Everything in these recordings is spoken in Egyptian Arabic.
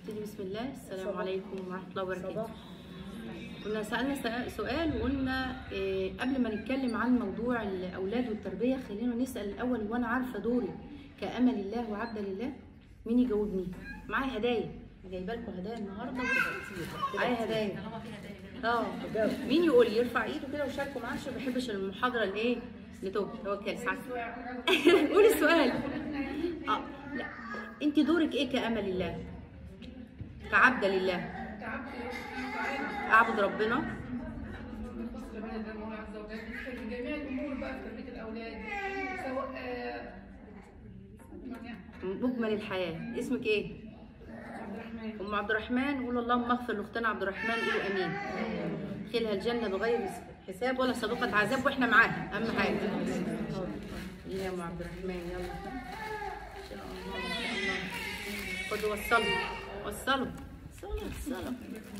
نبتدي بسم الله السلام عليكم ورحمه الله وبركاته كنا سالنا سأ- سؤال وقلنا إيه قبل ما نتكلم عن موضوع الاولاد والتربيه خلينا نسال الاول وانا عارفه دوري كامل الله وعبد لله مين يجاوبني معايا هدايا جايبه لكم هدايا النهارده معايا هدايا اه مين يقول لي يرفع ايده كده وشاركوا معاه عشان ما بحبش المحاضره الايه اللي توب توكل ساعات قولي السؤال اه لا انت دورك ايه كامل الله كعبد لله اعبد ربنا يخص ربنا ده المولى عز وجل في جميع الامور بقى في تربيه الاولاد سواء آه، يعني مجمل الحياه اسمك ايه عبد الرحمن ام عبد الرحمن قولوا اللهم اغفر لاختنا عبد الرحمن قولوا امين ادخلها الجنه بغير حساب ولا سابقه عذاب واحنا معاها اهم حاجه يا ام عبد الرحمن يلا ان شاء الله ان شاء الله خدوا وصلوا وصلوا وصلوا وصلوا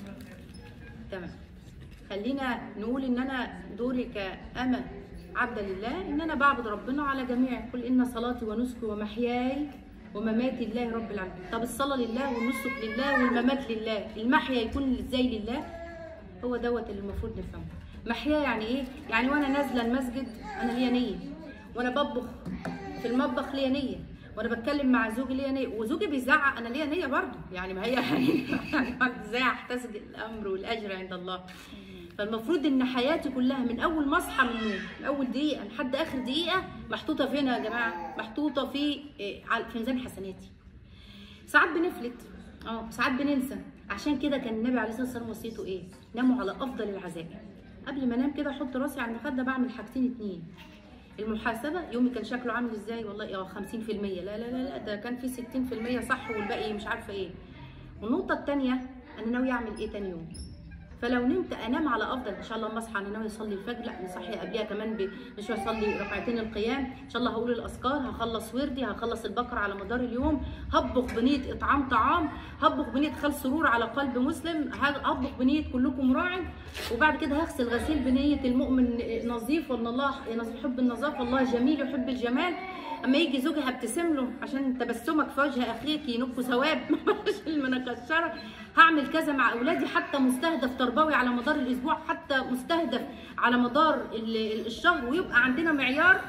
تمام خلينا نقول ان انا دوري كأمة عبد لله ان انا بعبد ربنا على جميع قل ان صلاتي ونسكي ومحياي ومماتي لله رب العالمين طب الصلاه لله والنسك لله والممات لله المحيا يكون ازاي لله هو دوت اللي المفروض نفهمه محيا يعني ايه يعني وانا نازله المسجد انا ليا نيه وانا بطبخ في المطبخ ليا نيه وانا بتكلم مع زوجي ليا نيه وزوجي بيزعق انا ليا نيه برضه يعني ما هي يعني ازاي هحتسب الامر والاجر عند الله فالمفروض ان حياتي كلها من اول ما اصحى من النوم من اول دقيقه لحد اخر دقيقه محطوطه فين يا جماعه محطوطه في إيه، على- في ميزان حسناتي ساعات بنفلت اه ساعات بننسى عشان كده كان النبي عليه الصلاه والسلام وصيته ايه ناموا على افضل العزائم قبل ما انام كده احط راسي على المخده بعمل حاجتين اتنين المحاسبه يومي كان شكله عامل ازاي والله اه 50% لا لا لا لا ده كان في 60% صح والباقي مش عارفه ايه والنقطه الثانيه انا ناوي اعمل ايه تاني يوم فلو نمت انام على افضل ان شاء الله اما اصحى انا ناوي اصلي الفجر لا نصحي قبلها كمان ب... مش هصلي ركعتين القيام ان شاء الله هقول الاذكار هخلص وردي هخلص البقره على مدار اليوم هطبخ بنيه اطعام طعام هطبخ بنيه خل سرور على قلب مسلم هطبخ بنيه كلكم راع وبعد كده هغسل غسيل بنيه المؤمن نظيف وان الله يحب النظافه والله جميل يحب الجمال اما يجي زوجي هبتسم له عشان تبسمك في وجه اخيك ينب ثواب المنكشره هعمل كذا مع اولادي حتى مستهدف تربوي على مدار الاسبوع حتى مستهدف على مدار ال- الشهر ويبقى عندنا معيار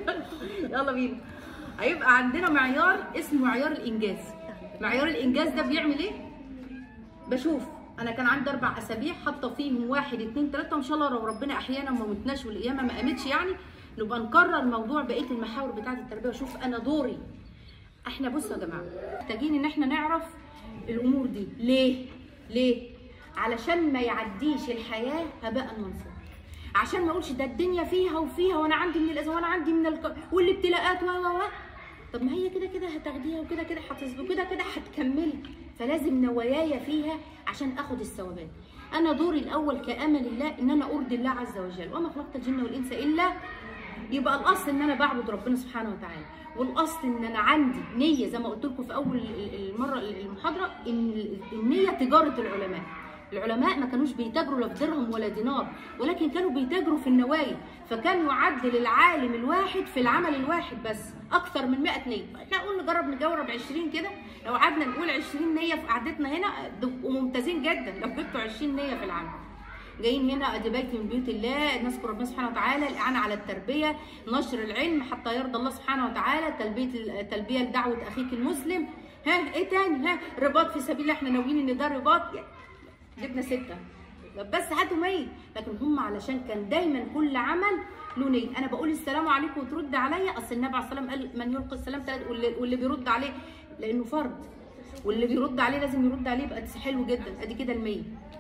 يلا بينا هيبقى عندنا معيار اسمه معيار الانجاز معيار الانجاز ده بيعمل ايه بشوف انا كان عندي اربع اسابيع حاطه فيهم واحد اتنين تلاته وان شاء الله لو ربنا احيانا ما متناش والقيامه ما قامتش يعني نبقى نكرر موضوع بقيه المحاور بتاعه التربيه واشوف انا دوري احنا بصوا يا جماعه محتاجين ان احنا نعرف الامور دي ليه ليه علشان ما يعديش الحياه هباء منصورا عشان ما اقولش ده الدنيا فيها وفيها وانا عندي من الاذى وانا عندي من الك... والابتلاءات و و و طب ما هي كده كده هتاخديها وكده كده هتصبر وكده كده هتكملي فلازم نواياي فيها عشان اخد الثوابات انا دوري الاول كامل الله ان انا ارضي الله عز وجل وما خلقت الجن والانس الا يبقى الاصل ان انا بعبد ربنا سبحانه وتعالى والاصل ان انا عندي نيه زي ما قلت لكم في اول المره المحاضره ان النيه تجاره العلماء العلماء ما كانوش بيتاجروا لا في درهم ولا دينار ولكن كانوا بيتاجروا في النوايا فكان يعدل العالم الواحد في العمل الواحد بس اكثر من 100 نيه احنا نقول نجرب نجرب 20 كده لو قعدنا نقول 20 نيه في قعدتنا هنا تبقوا ممتازين جدا لو جبتوا 20 نيه في العمل جايين هنا ادي بيت من بيوت الله نذكر ربنا سبحانه وتعالى الاعانه على التربيه نشر العلم حتى يرضى الله سبحانه وتعالى تلبيه تلبيه لدعوه اخيك المسلم ها ايه تاني ها رباط في سبيل الله احنا ناويين ان ده رباط جبنا سته بس هاتوا 100 لكن هم علشان كان دايما كل عمل له نيه انا بقول السلام عليكم وترد عليا اصل النبي عليه الصلاه والسلام قال من يلقي السلام تلات واللي, واللي بيرد عليه لانه فرض واللي بيرد عليه لازم يرد عليه يبقى حلو جدا ادي كده ال100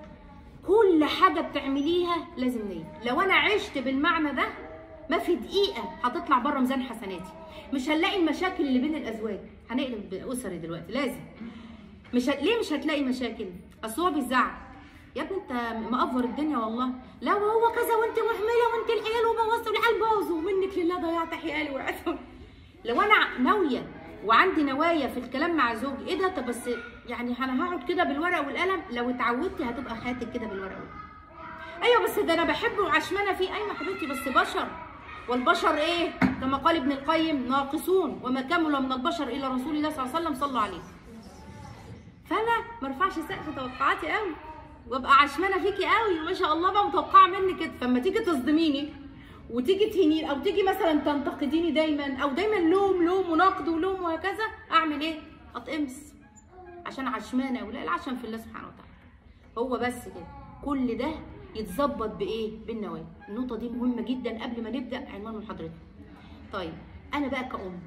كل حاجه بتعمليها لازم نيه لو انا عشت بالمعنى ده ما في دقيقه هتطلع بره ميزان حسناتي مش هنلاقي المشاكل اللي بين الازواج هنقلب اسري دلوقتي لازم مش هت... ليه مش هتلاقي مشاكل اصل هو بيزعق يا ابني انت مقفر الدنيا والله لا وهو كذا وانت محمله وانت العيال وبوظت العيال باظوا منك لله ضيعت حيالي وقعت لو انا ناويه وعندي نوايا في الكلام مع زوجي ايه ده طب بس يعني انا هقعد كده بالورقه والقلم لو اتعودتي هتبقى حياتك كده بالورقه والقلم ايوه بس ده انا بحبه وعشمانه فيه ايوه حبيبتي بس بشر والبشر ايه كما قال ابن القيم ناقصون وما كمل من البشر الا رسول الله صلى الله عليه وسلم صلوا عليه فانا ما ارفعش سقف توقعاتي قوي وابقى عشمانه فيكي قوي ما شاء الله بقى متوقعه منك كده فلما تيجي تصدميني وتيجي تهينيني او تيجي مثلا تنتقديني دايما او دايما لوم لوم ونقد ولوم وهكذا اعمل ايه؟ اتقمص عشان عشمانه ولا العشم في الله سبحانه وتعالى هو بس كده كل ده يتظبط بايه؟ بالنوايا النقطه دي مهمه جدا قبل ما نبدا عنوان محاضرتنا طيب انا بقى كأم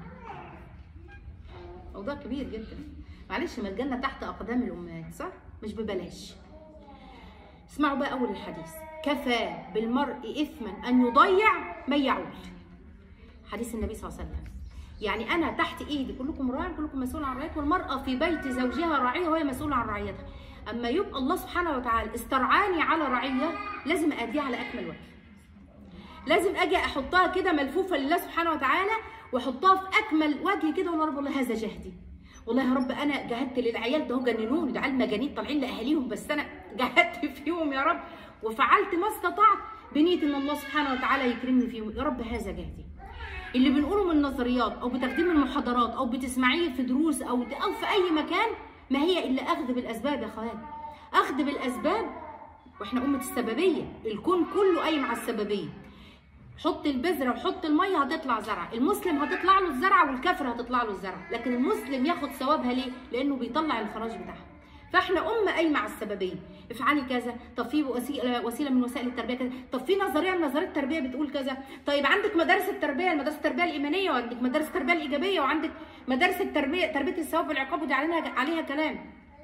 موضوع كبير جدا معلش ما الجنه تحت اقدام الامهات صح مش ببلاش اسمعوا بقى اول الحديث كفى بالمرء اثما ان يضيع من يعول حديث النبي صلى الله عليه وسلم يعني انا تحت ايدي كلكم راع كلكم مسؤول عن رعيته والمراه في بيت زوجها راعيه وهي مسؤوله عن رعيتها اما يبقى الله سبحانه وتعالى استرعاني على رعيه لازم اديها على اكمل وجه لازم اجي احطها كده ملفوفه لله سبحانه وتعالى واحطها في اكمل وجه كده والله رب والله هذا جهدي والله يا رب انا جهدت للعيال ده هو جننوني ده عيال مجانين طالعين لاهاليهم بس انا جهدت فيهم يا رب وفعلت ما استطعت بنيه ان الله سبحانه وتعالى يكرمني فيهم يا رب هذا جهدي اللي بنقوله من نظريات او بتاخديه من محاضرات او بتسمعيه في دروس او او في اي مكان ما هي الا اخذ بالاسباب يا اخوات اخذ بالاسباب واحنا امه السببيه الكون كله قايم على السببيه حط البذره وحط الميه هتطلع زرع المسلم هتطلع له الزرع والكافر هتطلع له الزرع لكن المسلم ياخد ثوابها ليه لانه بيطلع الخراج بتاعها فاحنا امه قايمه على السببيه افعلي كذا طب في وسيله وسيله من وسائل التربيه كذا طب في نظريه من نظريات التربيه بتقول كذا طيب عندك مدارس التربيه المدارس التربيه الايمانيه وعندك مدارس التربيه الايجابيه وعندك مدارس التربيه تربيه الثواب والعقاب ودي عليها عليها كلام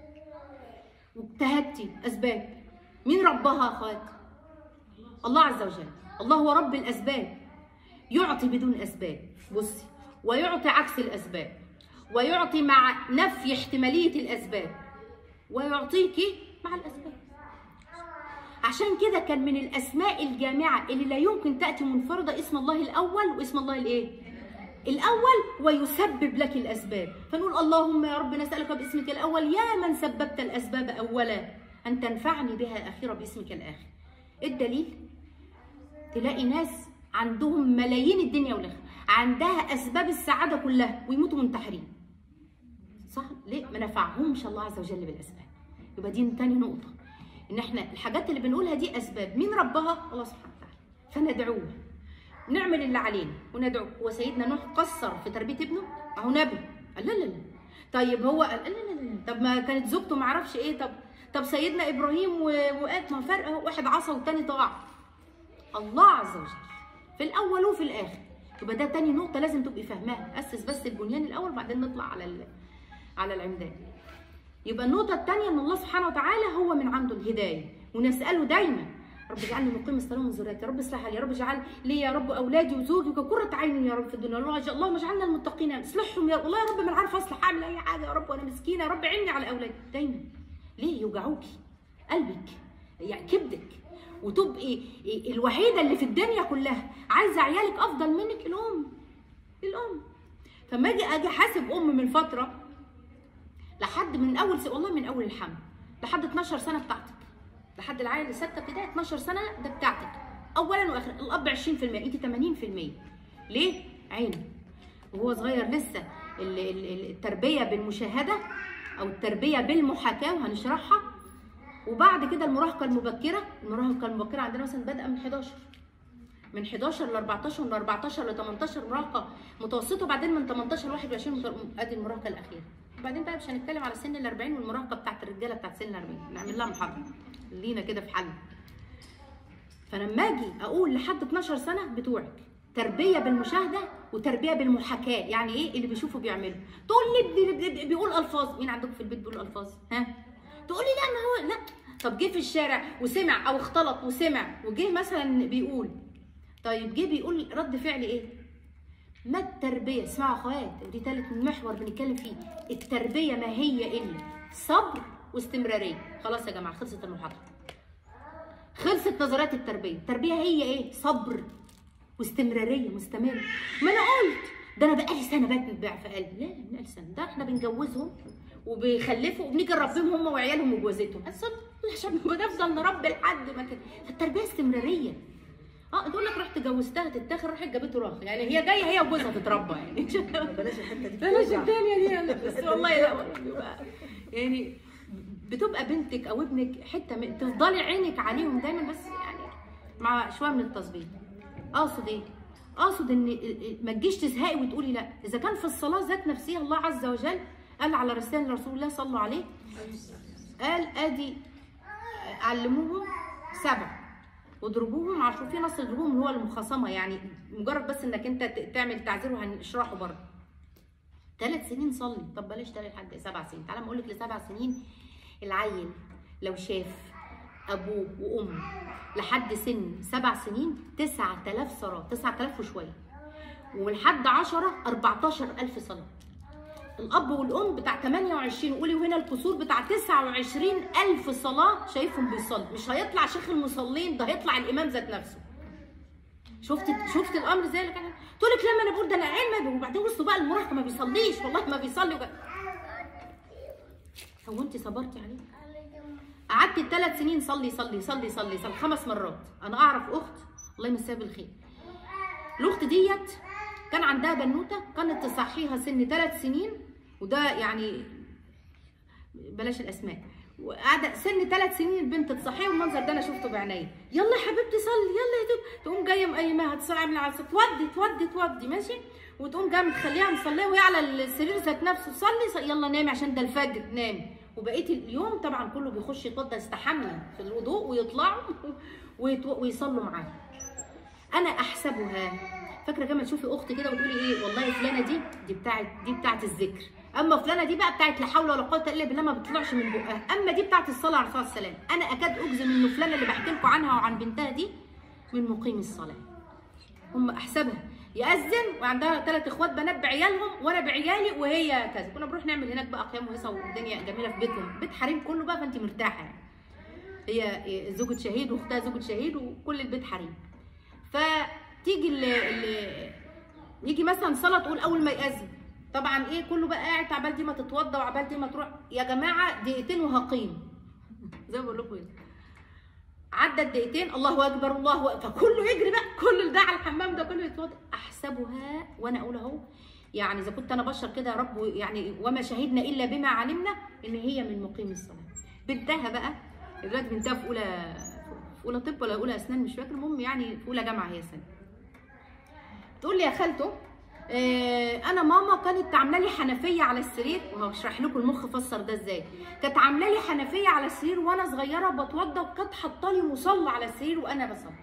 واجتهدتي اسباب مين ربها يا اخوات الله عز وجل الله هو رب الاسباب يعطي بدون اسباب بصي ويعطي عكس الاسباب ويعطي مع نفي احتماليه الاسباب ويعطيكي مع الاسباب عشان كده كان من الاسماء الجامعه اللي لا يمكن تاتي منفرده اسم الله الاول واسم الله الايه الاول ويسبب لك الاسباب فنقول اللهم يا رب نسالك باسمك الاول يا من سببت الاسباب اولا ان تنفعني بها اخيرا باسمك الاخر الدليل تلاقي ناس عندهم ملايين الدنيا والاخره عندها اسباب السعاده كلها ويموتوا منتحرين صح ليه ما نفعهمش الله عز وجل بالاسباب يبقى دي تاني نقطه ان احنا الحاجات اللي بنقولها دي اسباب مين ربها الله سبحانه وتعالى فندعوه نعمل اللي علينا وندعو وسيدنا نوح قصر في تربيه ابنه اهو نبي قال لا لا لا طيب هو قال لا لا لا طب ما كانت زوجته ما اعرفش ايه طب طب سيدنا ابراهيم وقات ما فرق اهو واحد عصى والتاني طاع الله عز وجل في الاول وفي الاخر يبقى ده تاني نقطه لازم تبقي فاهماها اسس بس البنيان الاول بعدين نطلع على ال... على العمدان يبقى النقطه الثانيه ان الله سبحانه وتعالى هو من عنده الهدايه ونساله دايما رب اجعلني مقيم الصلاه من ذريتي يا رب اصلح لي يا رب اجعل لي يا رب اولادي وزوجي كقرة عين يا رب في الدنيا اللهم اجعلنا المتقين اصلحهم يا والله يا رب ما انا عارفه اصلح اعمل اي حاجه يا رب وانا مسكينه يا رب عيني على اولادي دايما ليه يوجعوكي قلبك يعني كبدك وتبقي الوحيده اللي في الدنيا كلها عايزه عيالك افضل منك الام الام فما اجي اجي حاسب ام من فتره لحد من اول س... والله من اول الحمل لحد 12 سنه بتاعتك لحد العيل اللي سته ابتدائي 12 سنه ده بتاعتك اولا واخرا الاب 20% انت 80% ليه؟ عينه وهو صغير لسه التربيه بالمشاهده او التربيه بالمحاكاه وهنشرحها وبعد كده المراهقه المبكره المراهقه المبكره عندنا مثلا بادئه من 11 من 11 ل 14 من 14 ل 18 مراهقه متوسطه وبعدين من 18 ل 21 ادي المراهقه الاخيره وبعدين بقى مش هنتكلم على سن ال 40 والمراهقه بتاعت الرجاله بتاعت سن ال 40 نعمل لها محاضره لينا كده في حل فلما اجي اقول لحد 12 سنه بتوعك تربيه بالمشاهده وتربيه بالمحاكاه يعني ايه اللي بيشوفه بيعمله تقول لي ابني بيقول الفاظ مين عندكم في البيت بيقول الفاظ ها تقولي لا ما هو لا طب جه في الشارع وسمع او اختلط وسمع وجه مثلا بيقول طيب جه بيقول رد فعل ايه ما التربيه اسمعوا اخوات ودي ثالث محور بنتكلم فيه التربيه ما هي الا صبر واستمراريه خلاص يا جماعه خلصت المحاضره خلصت نظريات التربيه التربيه هي ايه صبر واستمراريه مستمره ما انا قلت ده انا بقالي سنه بتبع في قلبي لا لا بقالي سنه ده احنا بنجوزهم وبيخلفوا وبنيجي نربيهم هم وعيالهم وجوازتهم عشان بنفضل نربي لحد ما كده فالتربيه استمراريه اه تقول لك رحت جوزتها تتاخر راحت جابته راخ يعني هي جايه هي وجوزها تتربى يعني بلاش الحته دي بلاش الثانيه دي بس والله لا يعني بتبقى بنتك او ابنك حته من تفضلي عينك عليهم دايما بس يعني مع شويه من التظبيط اقصد ايه اقصد ان ما تجيش تزهقي وتقولي لا اذا كان في الصلاه ذات نفسها الله عز وجل قال على رسائل رسول الله صلوا عليه قال ادي علموهم سبع واضربوهم عشان في نص اضربوهم اللي هو المخاصمه يعني مجرد بس انك انت ت- تعمل تعذير وهنشرحه برضه ثلاث سنين صلي طب بلاش ثلاث لحد سبع سنين تعالى اقول لك لسبع سنين العيل لو شاف ابوه وامه لحد سن سبع سنين 9000 صلاه 9000 وشويه ولحد 10 14000 صلاه الاب والام بتاع 28 وقولي وهنا الكسور بتاع 29000 صلاه شايفهم بيصلي مش هيطلع شيخ المصلين ده هيطلع الامام ذات نفسه شفت شفت الامر زي اللي كان تقول لك لما انا بقول ده انا علم وبعدين وسطوا بقى المراهقه ما بيصليش والله ما بيصلي وجا... هو انت صبرتي عليه قعدت الثلاث سنين صلي صلي صلي صلي صلي خمس مرات انا اعرف اخت الله يمسيها بالخير الاخت ديت كان عندها بنوته كانت تصحيها سن ثلاث سنين وده يعني بلاش الاسماء وقاعده سن ثلاث سنين البنت تصحيها والمنظر ده انا شفته بعينيا يلا يا حبيبتي صلي يلا يا دوب تقوم جايه مقيماها تصلي من على الصف تودي تودي تودي ماشي وتقوم جايه مخليها مصليه وهي على السرير ذات نفسه صلي صلي يلا نامي عشان ده الفجر نامي وبقيه اليوم طبعا كله بيخش يتوضى يستحمى في الوضوء ويطلعوا ويتو- ويصلوا معاه انا احسبها فاكره كما تشوفي اخت كده وتقولي ايه والله فلانه دي دي بتاعت دي بتاعت الذكر اما فلانه دي بقى بتاعت لا حول ولا قوه الا بالله ما بتطلعش من بقها اما دي بتاعت الصلاه على الرسول صلى الله عليه وسلم انا اكاد اجزم انه فلانه اللي بحكي لكم عنها وعن بنتها دي من مقيم الصلاه هم احسبها يأذن وعندها ثلاث اخوات بنات بعيالهم وانا بعيالي وهي كذا كنا بنروح نعمل هناك بقى قيام وهيصه والدنيا جميله في بيتهم بيت حريم كله بقى فانت مرتاحه يعني هي زوجة شهيد واختها زوجة شهيد وكل البيت حريم فتيجي ال ال يجي مثلا صلاه تقول اول ما يأذن طبعا ايه كله بقى قاعد عبال دي ما تتوضى وعبال دي ما تروح يا جماعه دقيقتين وهقيم زي ما بقول لكم كده عدت دقيقتين الله اكبر الله أكبر فكله يجري بقى كل ده على الحمام ده كله يتوضا احسبها وانا اقول اهو يعني اذا كنت انا بشر كده يا رب يعني وما شهدنا الا بما علمنا ان هي من مقيم الصلاه بنتها بقى دلوقتي بنتها في اولى في اولى طب ولا اولى اسنان مش فاكر المهم يعني في اولى جامعه هي سنه تقول لي يا خالته آه، انا ماما كانت عامله لي حنفيه على السرير وهشرح لكم المخ فسر ده ازاي كانت عامله لي حنفيه على السرير وانا صغيره بتوضى وكانت حاطه لي مصلى على السرير وانا بصلي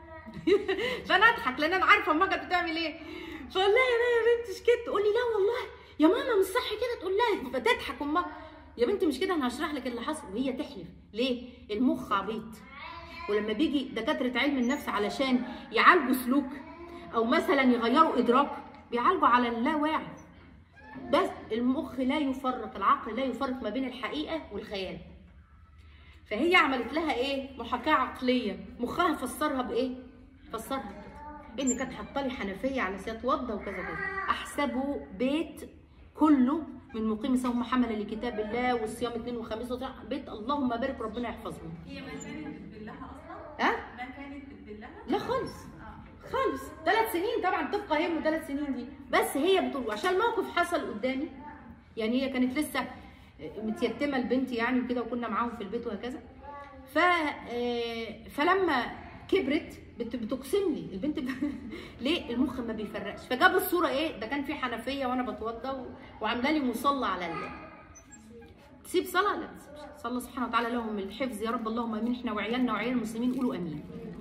فانا اضحك لان انا عارفه امها كانت بتعمل ايه فاقول لها يا ماما يا بنتي مش كده تقول لي لا والله يا ماما مش صح كده تقول لها فتضحك امها يا بنتي مش كده انا هشرح لك اللي حصل وهي تحلف ليه المخ عبيط ولما بيجي دكاتره علم النفس علشان يعالجوا سلوك او مثلا يغيروا ادراك بيعالجوا على اللاواعي بس المخ لا يفرق العقل لا يفرق ما بين الحقيقه والخيال فهي عملت لها ايه محاكاه عقليه مخها فسرها بايه فسرها كده ان كانت حاطه لي حنفيه على سياط وضه وكذا كذا احسبه بيت كله من مقيم سوم حمل لكتاب الله والصيام اثنين وخميس وطلع بيت اللهم بارك ربنا يحفظهم هي ما كانت بتدلها اصلا؟ ها ما كانت بتدلها؟ لا خالص اه خالص ثلاث سنين طبعا تبقى هي من ثلاث سنين دي بس هي بتقول عشان الموقف حصل قدامي يعني هي كانت لسه متيتمه البنت يعني وكده وكنا معاهم في البيت وهكذا ف آه، فلما كبرت بت- بتقسم لي البنت ب... ليه المخ ما بيفرقش فجاب الصوره ايه ده كان في حنفيه وانا بتوضى و... وعامله لي مصلى على ال... تسيب صلاه لا ما تسيبش صلى سبحانه وتعالى لهم الحفظ يا رب اللهم امين احنا وعيالنا وعيال المسلمين قولوا امين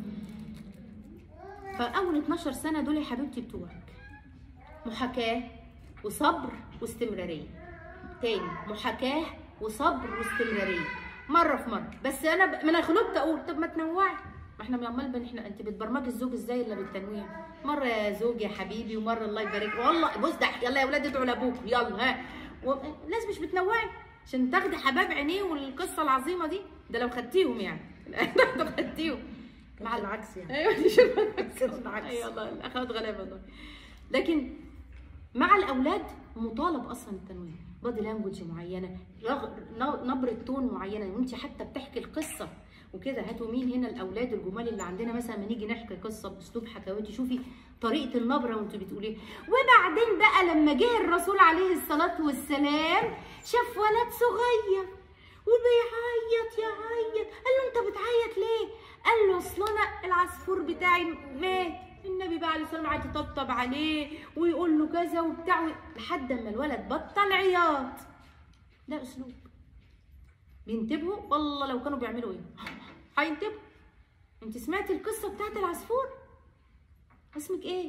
فاول 12 سنه دول يا حبيبتي بتوعك محاكاه وصبر واستمراريه تاني محاكاه وصبر واستمراريه مره في مره بس انا ب... ما انا خلقت اقول طب ما تنوعي ما احنا عمال بن احنا انت بتبرمجي الزوج ازاي الا بالتنويع مره يا زوج يا حبيبي ومره الله يبارك والله بص ده يلا يا اولاد ادعوا لابوكم يلا ها و... لازم مش بتنوعي عشان تاخدي حباب عينيه والقصه العظيمه دي ده لو خدتيهم يعني لو خدتيهم مع العكس يعني ايوه دي شبه كانت العكس. اي والله الاخوات غلابه والله لكن مع الاولاد مطالب اصلا التنويع بادي لانجوج معينه رغ... ن- نبره تون معينه وانت حتى بتحكي القصه وكده هاتوا مين هنا الاولاد الجمال اللي عندنا مثلا لما نيجي نحكي قصه باسلوب حكاوتي شوفي طريقه النبره وانت بتقولي وبعدين بقى لما جه الرسول عليه الصلاه والسلام شاف ولد صغير وبيعيط يعيط قال له انت بتعيط ليه قال له اصل انا العصفور بتاعي مات النبي بقى عليه الصلاه والسلام قعد يطبطب عليه ويقول له كذا وبتاع لحد ما الولد بطل عياط ده اسلوب بينتبهوا والله لو كانوا بيعملوا ايه هينتبهوا انت سمعتي القصه بتاعت العصفور اسمك ايه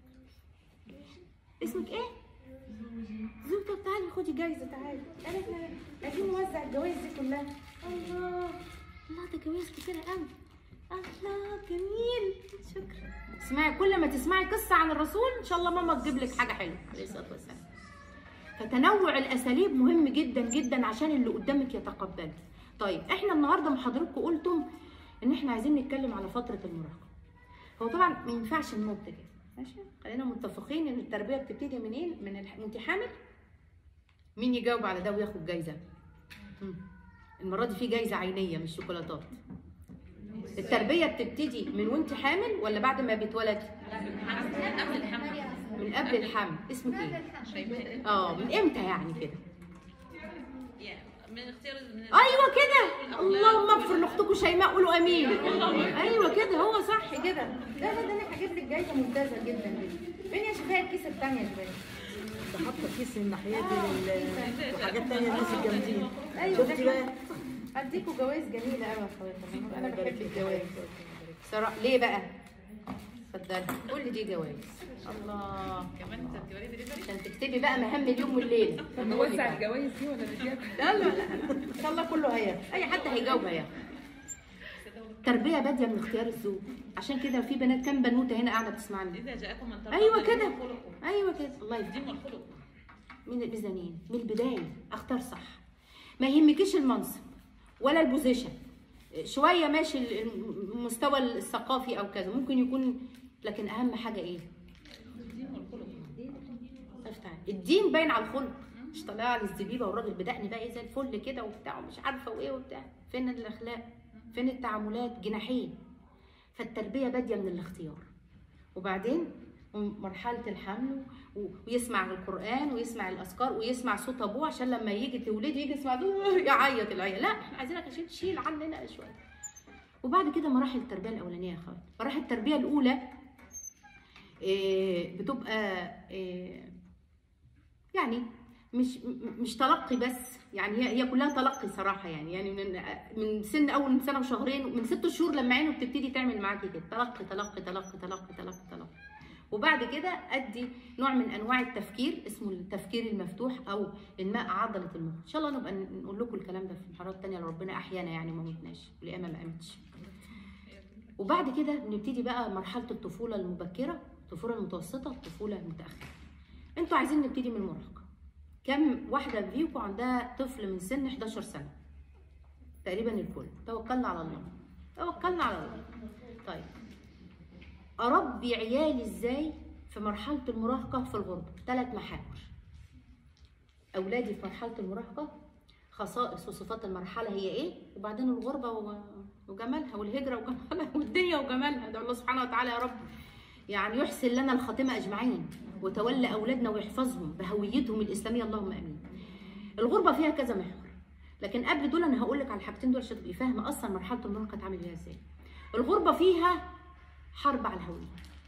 اسمك ايه زوجة طب تعالي خدي جايزة تعالي تعالي احنا عايزين نوزع الجوائز دي كلها الله الله ده جوائز كتيرة قوي الله جميل شكرا اسمعي كل ما تسمعي قصة عن الرسول ان شاء الله ماما تجيب لك حاجة حلوة عليه الصلاة والسلام فتنوع الاساليب مهم جدا جدا عشان اللي قدامك يتقبله طيب احنا النهارده مع حضراتكم قلتم ان احنا عايزين نتكلم على فتره المراهقه هو طبعا ما ينفعش ننط كده ماشي خلينا متفقين ان التربيه بتبتدي منين من الح... وانت حامل مين يجاوب على ده وياخد جايزه مم. المره دي في جايزه عينيه مش شوكولاتات التربيه بتبتدي من وانت حامل ولا بعد ما بتولد من قبل الحمل اسمك ايه اه من امتى يعني كده من اختيار من ايوه كده اللهم اغفر لاختكم شيماء قولوا امين ايوه كده هو صح كده لا لا ده انا هجيب لك جايزه ممتازه جدا جدا فين يا شفاء الكيس الثانيه يا شفاء ده حاطه كيس الناحيه دي لل- وحاجات تانية الناس الجامدين ايوه شفتي ده بقى كده. هديكم جوائز جميله قوي يا اخواتي انا بحب يبارك فيك. الجوائز صراحه ليه بقى اتفضلي قول لي دي جوائز الله كمان انت بتوري دليفري عشان تكتبي بقى مهام اليوم والليله نوزع الجوائز دي ولا نجيب لا لا لا ان شاء الله كله هياخد اي حد هيجاوب هياخد تربيه باديه من اختيار الزوج عشان كده في بنات كام بنوته هنا قاعده بتسمعني اذا جاءكم من ترضون ايوه دينه كده وخلقه. ايوه كده الله يفتح الدين والخلق من الميزانين من البدايه اختار صح ما يهمكيش المنصب ولا البوزيشن شويه ماشي المستوى الثقافي او كذا ممكن يكون لكن اهم حاجه ايه الدين والخلق افتح الدين باين على الخلق مش طالعه على الزبيبه والراجل بدقني بقى إيه زي الفل كده وبتاع ومش عارفه وايه وبتاع فين الاخلاق فين التعاملات جناحين فالتربيه باديه من الاختيار وبعدين مرحله الحمل و- ويسمع القران ويسمع الاذكار ويسمع صوت ابوه عشان لما يجي تولدي يجي يسمع ده يعيط العيال لا احنا عايزينك عشان تشيل عننا شويه وبعد كده مراحل التربيه الاولانيه يا اخوات مراحل التربيه الاولى إيه، بتبقى إيه، يعني مش م- مش تلقي بس يعني هي هي كلها تلقي صراحه يعني يعني من من سن اول من سنه وشهرين من ست شهور لما عينه بتبتدي تعمل معاكي كده تلقي تلقي تلقي تلقي تلقي تلقي وبعد كده ادي نوع من انواع التفكير اسمه التفكير المفتوح او انماء عضله المخ ان شاء الله نبقى نقول لكم الكلام ده في محاضرات تانية لو ربنا احيانا يعني ما متناش والقيامه ما قامتش وبعد كده بنبتدي بقى مرحله الطفوله المبكره الطفوله المتوسطه الطفوله المتاخره انتوا عايزين نبتدي من المراهقه كم واحده فيكم عندها طفل من سن 11 سنه تقريبا الكل توكلنا على الله توكلنا على الله طيب اربي عيالي ازاي في مرحله المراهقه في الغربه ثلاث محاور اولادي في مرحله المراهقه خصائص وصفات المرحله هي ايه وبعدين الغربه و- وجمالها والهجره وجمالها والدنيا وجمالها ده الله سبحانه وتعالى يا رب يعني يحسن لنا الخاتمه اجمعين وتولى اولادنا ويحفظهم بهويتهم الاسلاميه اللهم امين الغربه فيها كذا محور لكن قبل دول انا هقول لك على الحاجتين دول عشان تبقي فاهمه اصلا مرحله المراهقه اتعامل فيها ازاي الغربه فيها حرب على الهويه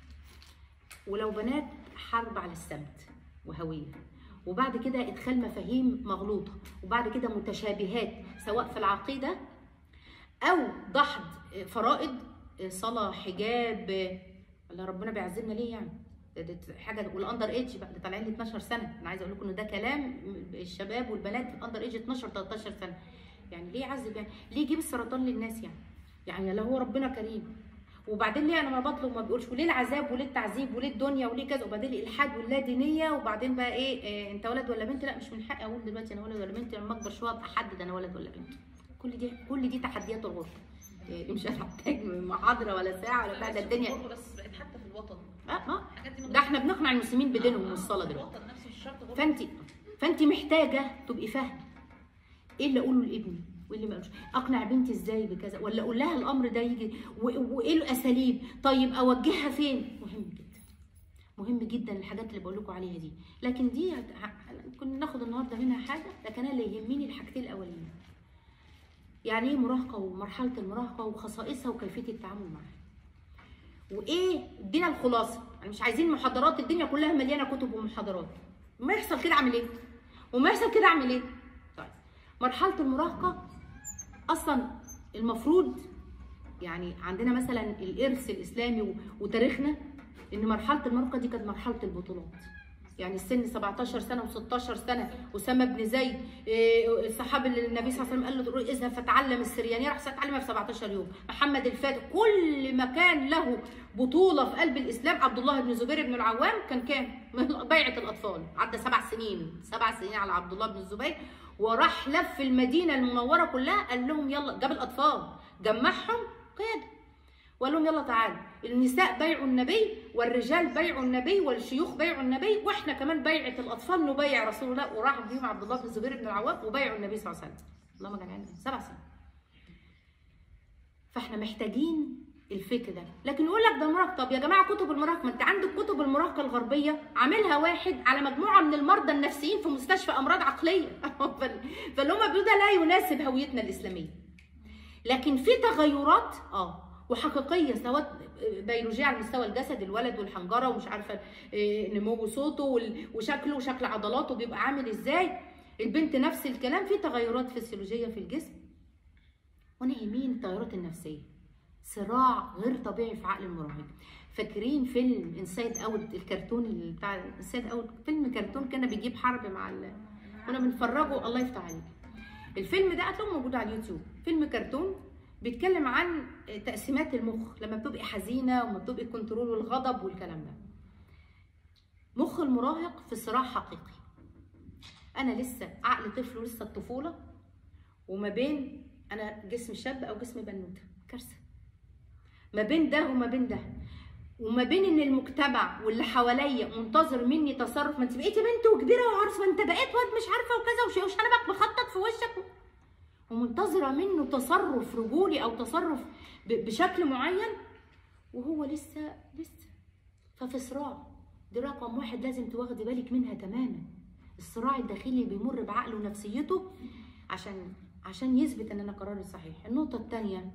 ولو بنات حرب على السمت وهويه وبعد كده ادخال مفاهيم مغلوطه وبعد كده متشابهات سواء في العقيده او دحض فرائض صلاه حجاب ولا ربنا بيعذبنا ليه يعني ده ده حاجه والاندر ايدج بقى ده طالعين لي 12 سنه انا عايزه اقول لكم ان ده كلام الشباب والبنات الاندر ايدج 12 13 سنه يعني ليه يعذب يعني ليه يجيب السرطان للناس يعني يعني لا هو ربنا كريم وبعدين ليه انا ما بطلب ما بيقولش وليه العذاب وليه التعذيب وليه الدنيا وليه كذا وبعدين الالحاد واللا دينيه وبعدين بقى ايه, إيه انت ولد ولا بنت لا مش من حقي اقول دلوقتي انا ولد ولا بنت لما اكبر شويه ابقى احدد انا ولد ولا بنت كل دي كل دي تحديات الغربه إيه مش هنحتاج محاضره ولا ساعه ولا بتاع ده الدنيا غربة بس بقت حتى في الوطن اه اه الحاجات دي ده احنا بنقنع المسلمين بدينهم والصلاه دلوقتي الوطن نفسه مش شرط غربة فانت فانت محتاجه تبقي فاهمه ايه اللي اقوله لابني وايه اللي ما اقولوش اقنع بنتي ازاي بكذا ولا اقول لها الامر ده يجي و- وايه الاساليب طيب اوجهها فين مهم جدا مهم جدا الحاجات اللي بقول لكم عليها دي لكن دي هت- ه- كنا ناخد النهارده منها حاجه لكن انا اللي يهمني الحاجتين الاولانيين يعني ايه مراهقه ومرحله المراهقه وخصائصها وكيفيه التعامل معاها وايه ادينا الخلاصه يعني مش عايزين محاضرات الدنيا كلها مليانه كتب ومحاضرات وما يحصل كده اعمل ايه وما يحصل كده اعمل ايه طيب مرحله المراهقه اصلا المفروض يعني عندنا مثلا الارث الاسلامي و- وتاريخنا ان مرحله المراهقه دي كانت مرحله البطولات يعني السن 17 سنه و16 سنه اسامه بن زيد إيه، الصحابي اللي النبي صلى الله عليه وسلم قال له اذهب فتعلم السريانيه راح اتعلمها في 17 يوم محمد الفاتح كل ما كان له بطوله في قلب الاسلام عبد الله بن زبير بن العوام كان كام من بيعه الاطفال عدى سبع سنين سبع سنين على عبد الله بن الزبير وراح لف المدينه المنوره كلها قال لهم يلا جاب الاطفال جمعهم قياده وقال لهم يلا تعالوا النساء بيعوا النبي والرجال بيعوا النبي والشيوخ بيعوا النبي واحنا كمان بيعه الاطفال نبيع رسول الله وراح بيهم عبد الله بن الزبير بن العوام وبيعوا النبي صلى الله عليه وسلم اللهم جمعنا سبع سنين فاحنا محتاجين الفكر ده لكن يقول لك ده مراهقه طب يا جماعه كتب المراهقه ما انت عندك كتب المراهقه الغربيه عاملها واحد على مجموعه من المرضى النفسيين في مستشفى امراض عقليه فال- فاللي هم بيقولوا ده لا يناسب هويتنا الاسلاميه لكن في تغيرات اه وحقيقيه سواء بيولوجيه على مستوى الجسد الولد والحنجره ومش عارفه إيه، نمو صوته وال- وشكله وشكل عضلاته بيبقى عامل ازاي البنت نفس الكلام في تغيرات فسيولوجيه في الجسم وانا يهمني التغيرات النفسيه صراع غير طبيعي في عقل المراهق فاكرين فيلم انسايد اوت الكرتون اللي بتاع انسايد اوت فيلم كرتون كان بيجيب حرب مع ال... كنا بنتفرجه الله يفتح عليك الفيلم ده هتلاقوه موجود على اليوتيوب فيلم كرتون بيتكلم عن تقسيمات المخ لما بتبقي حزينه وما بتبقي كنترول والغضب والكلام ده مخ المراهق في صراع حقيقي انا لسه عقل طفل ولسه الطفوله وما بين انا جسم شاب او جسم بنوته كارثه ما بين ده وما بين ده وما بين ان المجتمع واللي حواليا منتظر مني تصرف ما انت بقيتي بنت وكبيره وعروسه ما انت بقيت واد مش عارفه وكذا وش وش انا بقى بخطط في وشك ومنتظره منه تصرف رجولي او تصرف ب- بشكل معين وهو لسه لسه ففي صراع دي رقم واحد لازم تواخدي بالك منها تماما الصراع الداخلي بيمر بعقله ونفسيته عشان عشان يثبت ان انا قراري صحيح النقطه الثانيه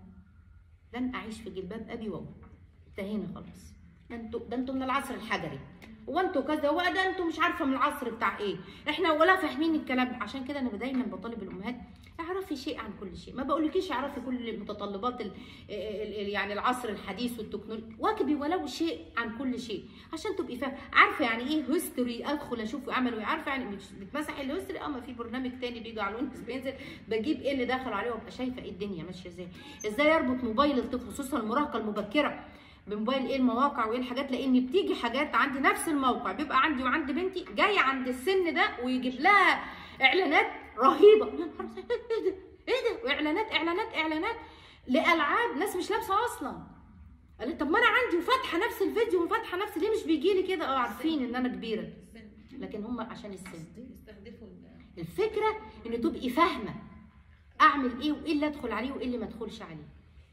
لن اعيش في جلباب ابي وامي انتهينا خلاص ده انتوا ده انتوا من العصر الحجري هو انتوا كذا هو ده انتوا مش عارفه من العصر بتاع ايه احنا ولا فاهمين الكلام ده عشان كده انا دايما بطالب الامهات اعرفي شيء عن كل شيء ما بقولكيش اعرفي كل متطلبات ال ال ال يعني العصر الحديث والتكنولوجيا واكبي ولو شيء عن كل شيء عشان تبقي فاهمه عارفه يعني ايه هيستوري ادخل اشوف عملوا ايه عارفه يعني مش بتمسح الهيستوري اه ما في برنامج تاني بيجي على الويندوز بينزل بجيب ايه اللي دخل عليه وابقى شايفه ايه الدنيا ماشيه ازاي ازاي يربط موبايل الطفل خصوصا المراهقه المبكره بموبايل ايه المواقع وايه الحاجات لان بتيجي حاجات عندي نفس الموقع بيبقى عندي وعند بنتي جايه عند السن ده ويجيب لها اعلانات رهيبه يا نهار أسود، ايه ده ايه ده واعلانات اعلانات اعلانات لالعاب ناس مش لابسه اصلا قالت طب ما انا عندي وفاتحه نفس الفيديو وفاتحه نفس ليه مش بيجي لي كده اه عارفين ان انا كبيره السن لكن هم عشان السن يستهدفوا ال- الفكره ان تبقي فاهمه اعمل ايه وايه اللي ادخل عليه وايه اللي ما ادخلش عليه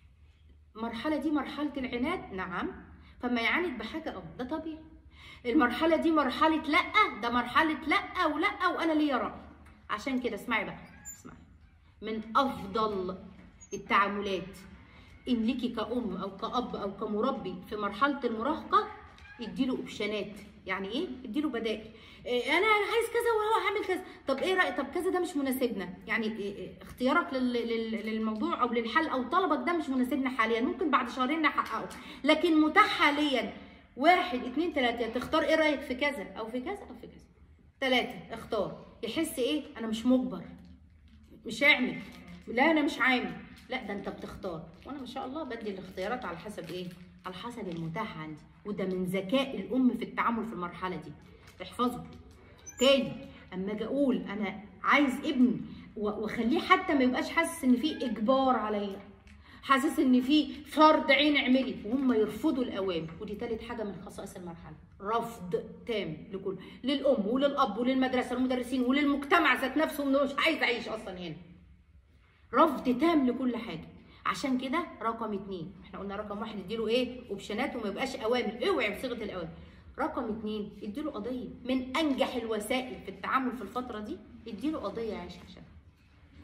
المرحله دي مرحله العناد نعم فما يعاند بحاجه اه ده طبيعي المرحله دي مرحله لا ده مرحله لا ولا وانا ليا راي عشان كده اسمعي بقى اسمعي من افضل التعاملات ان ليكي كأم او كأب او كمربي في مرحله المراهقه اديله اوبشنات يعني ايه اديله بدائل إيه انا عايز كذا وهو عامل كذا طب ايه رايك طب كذا ده مش مناسبنا يعني إيه إيه اختيارك لل- لل- للموضوع او للحل او طلبك ده مش مناسبنا حاليا ممكن بعد شهرين نحققه لكن متاح حاليا واحد اتنين تلاته تختار ايه رايك في كذا او في كذا او في كذا تلاته اختار يحس ايه انا مش مجبر مش هعمل لا انا مش عامل لا ده انت بتختار وانا ما شاء الله بدي الاختيارات على حسب ايه على حسب المتاح عندي وده من ذكاء الام في التعامل في المرحله دي احفظوا تاني اما اجي اقول انا عايز ابني و- واخليه حتى ما يبقاش حاسس ان في اجبار عليا حاسس ان في فرض عين اعملي وهم يرفضوا الاوامر ودي تالت حاجه من خصائص المرحله رفض تام لكل للام وللاب وللمدرسه والمدرسين وللمجتمع ذات نفسه انه مش عايز اعيش اصلا هنا رفض تام لكل حاجه عشان كده رقم اتنين احنا قلنا رقم واحد اديله ايه اوبشنات وما يبقاش اوامر اوعي بصيغه الاوامر رقم اتنين اديله قضيه من انجح الوسائل في التعامل في الفتره دي اديله قضيه يعيش عشانها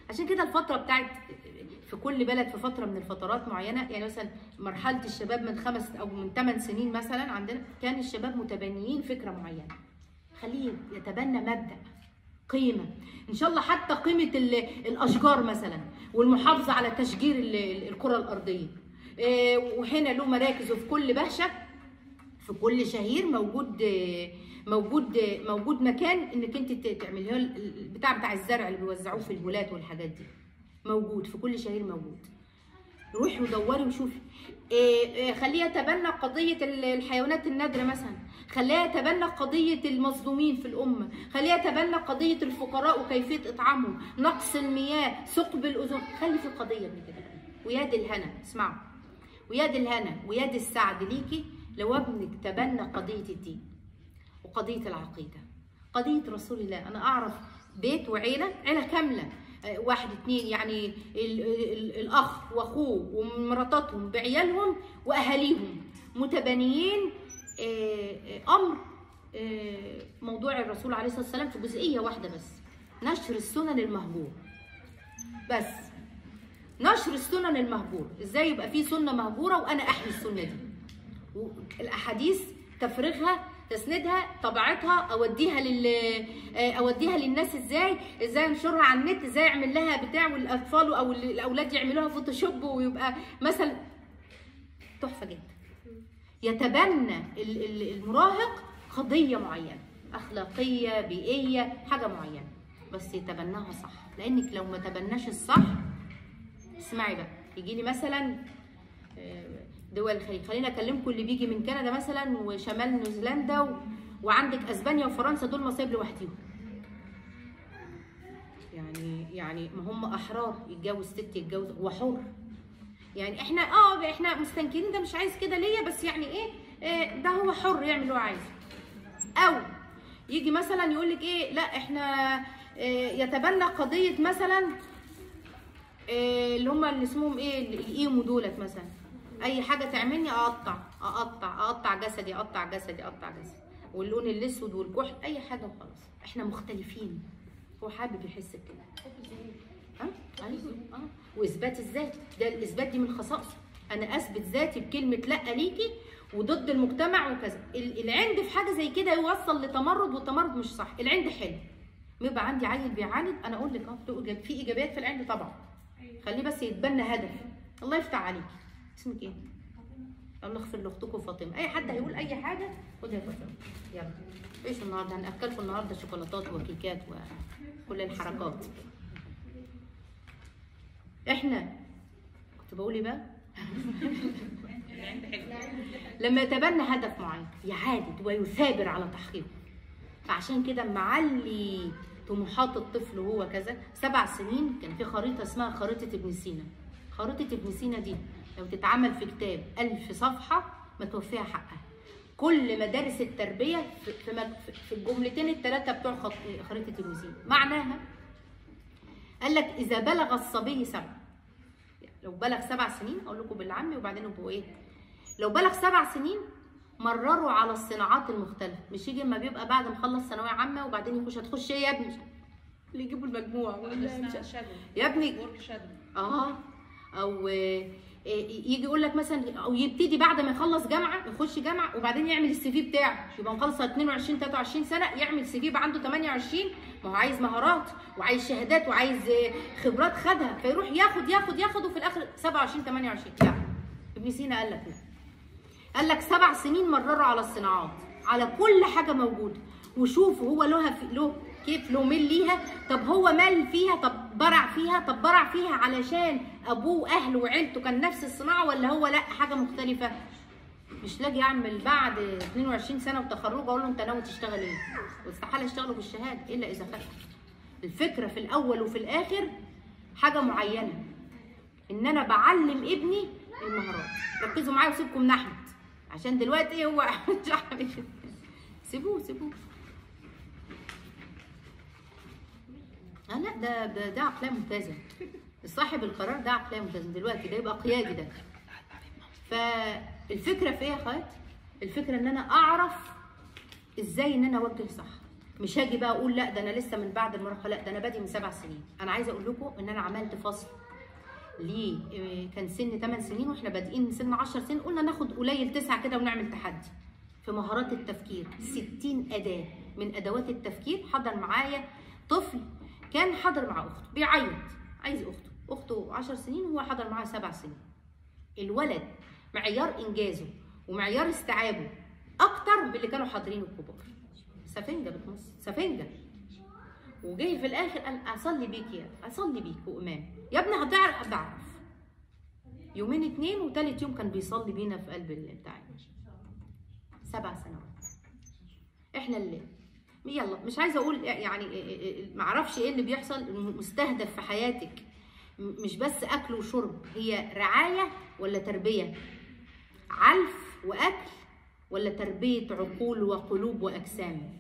عشان كده الفتره بتاعت في كل بلد في فتره من الفترات معينه يعني مثلا مرحله الشباب من خمس او من ثمان سنين مثلا عندنا كان الشباب متبنيين فكره معينه خليه يتبنى مبدا قيمه ان شاء الله حتى قيمه ال- الاشجار مثلا والمحافظه على تشجير ال- ال- الكره الارضيه إيه، وهنا له مراكز وفي كل بهشه في كل شهير موجود آه، موجود آه، موجود مكان انك انت ت- تعملي له ال- البتاع بتاع الزرع اللي بيوزعوه في الولايات والحاجات دي موجود في كل شهير موجود روحي ودوري وشوفي إيه إيه خليه يتبنى قضية ال- الحيوانات النادرة مثلا خليه يتبنى قضية المظلومين في الأمة خليه يتبنى قضية الفقراء وكيفية إطعامهم نقص المياه ثقب الأذن خلي في قضية من كده وياد الهنا اسمعوا وياد الهنا وياد السعد ليكي لو ابنك تبنى قضية الدين وقضية العقيدة قضية رسول الله أنا أعرف بيت وعيلة عيلة كاملة آه، واحد اتنين يعني ال ال الأخ وأخوه ومراتاتهم بعيالهم وأهاليهم متبنيين آه، آه، أمر آه، موضوع الرسول عليه الصلاة والسلام في جزئية واحدة بس نشر السنن المهجور بس نشر السنن المهجور ازاي يبقى في سنه مهجوره وانا احمي السنه دي والاحاديث تفريغها تسندها طبيعتها اوديها لل آه، اوديها للناس ازاي ازاي انشرها على النت ازاي اعمل لها بتاع والاطفال او ال- الاولاد يعملوها فوتوشوب ويبقى مثلا تحفه جدا يتبنى ال- ال- المراهق قضيه معينه اخلاقيه بيئيه حاجه معينه بس يتبناها صح لانك لو ما تبناش الصح اسمعي بقى يجي لي مثلا آه، دول الخليج خلينا اكلمكم اللي بيجي من كندا مثلا وشمال نيوزيلندا و... وعندك اسبانيا وفرنسا دول مصايب لوحديهم يعني يعني ما هم احرار يتجوز ست يتجوز هو حر يعني احنا اه احنا مستنكرين ده مش عايز كده ليا بس يعني ايه آه، ده هو حر يعمل اللي هو عايزه او يجي مثلا يقول لك ايه لا احنا آه، يتبنى قضيه مثلا آه، اللي هم اللي اسمهم ايه ال- الايمو دولت مثلا اي حاجه تعملني اقطع اقطع اقطع جسدي اقطع جسدي اقطع جسدي واللون الاسود والكحل اي حاجه وخلاص احنا مختلفين هو حابب يحس بكده ها ايوه اه واثبات الذات ده الاثبات دي من خصائصه انا اثبت ذاتي بكلمه لا ليكي وضد المجتمع وكذا ال- العند في حاجه زي كده يوصل لتمرد والتمرد مش صح العند حلو يبقى عندي عيل بيعاند انا اقول لك اه له إيجاب- في ايجابيات في العند طبعا خليه بس يتبنى هدف الله يفتح عليك اسمك ايه الله يغفر لاختكم فاطمه اي حد هيقول اي حاجه خد يا فاطمه يلا ايش النهارده هناكلكم النهارده شوكولاتات وكيكات وكل الحركات احنا كنت بقول ايه بقى العند حلو لما يتبنى هدف معين يعاند ويثابر على تحقيقه فعشان كده معلي طموحات الطفل وهو كذا سبع سنين كان في خريطه اسمها خريطه ابن سينا خريطه ابن سينا دي لو تتعمل في كتاب ألف صفحه ما توفيها حقها كل مدارس التربيه في في مج- في الجملتين الثلاثه بتوع خط- خريطه ابن سينا معناها قال لك اذا بلغ الصبي سبع لو بلغ سبع سنين اقول لكم بالعامي وبعدين ابقوا ايه لو بلغ سبع سنين مرروا على الصناعات المختلفة مش يجي اما بيبقى بعد ما خلص ثانوية عامة وبعدين يخش هتخش ايه يا ابني اللي يجيبوا المجموع ولا مش اسمها شادو يا ابني ورك شادو اه او آه، آه، يجي يقول لك مثلا او يبتدي بعد ما يخلص جامعه يخش جامعه وبعدين يعمل السي في بتاعه يبقى مخلص 22 23 سنه يعمل سي في يبقى عنده 28 ما هو عايز مهارات وعايز شهادات وعايز آه، خبرات خدها فيروح ياخد ياخد ياخد وفي الاخر 27 28 لا ابن سينا قال لك لا قال لك سبع سنين مرروا على الصناعات على كل حاجه موجوده وشوفوا هو له في له كيف له ميل ليها طب هو مال فيها طب برع فيها طب برع فيها علشان ابوه واهله وعيلته كان نفس الصناعه ولا هو لا حاجه مختلفه مش لاقي اعمل بعد 22 سنه وتخرج اقول له انت ناوي تشتغل ايه واستحاله اشتغله بالشهاده الا اذا خدت الفكره في الاول وفي الاخر حاجه معينه ان انا بعلم ابني المهارات ركزوا معايا وسيبكم من احمد عشان دلوقتي هو مش احمد سيبوه سيبوه آه لا ده ده ده عقليه ممتازه صاحب القرار ده عقليه ممتازه دلوقتي ده يبقى قيادي ده فالفكره في ايه يا اخوات الفكره ان انا اعرف ازاي ان انا اوجه صح مش هاجي بقى اقول لا ده انا لسه من بعد المراهقه لا ده انا بادئ من سبع سنين انا عايزه اقول لكم ان انا عملت فصل ليه إيه، كان سن 8 سنين واحنا بادئين من سن 10 سنين قلنا ناخد قليل تسعه كده ونعمل تحدي في مهارات التفكير 60 اداه من ادوات التفكير حضر معايا طفل كان حضر مع اخته بيعيط عايز اخته اخته 10 سنين وهو حضر معاها سبع سنين الولد معيار انجازه ومعيار استيعابه اكتر من اللي كانوا حاضرين الكبار سفنجه بتنص سفنجه وجه في الاخر قال اصلي بيك يا اصلي بيك وامام يا ابني هتعرف بعرف يومين اتنين وتالت يوم كان بيصلي بينا في قلب البتاع سبع سنوات احنا اللي يلا مش عايزه اقول يعني معرفش ايه اللي بيحصل مستهدف في حياتك م- مش بس اكل وشرب هي رعايه ولا تربيه علف واكل ولا تربيه عقول وقلوب واجسام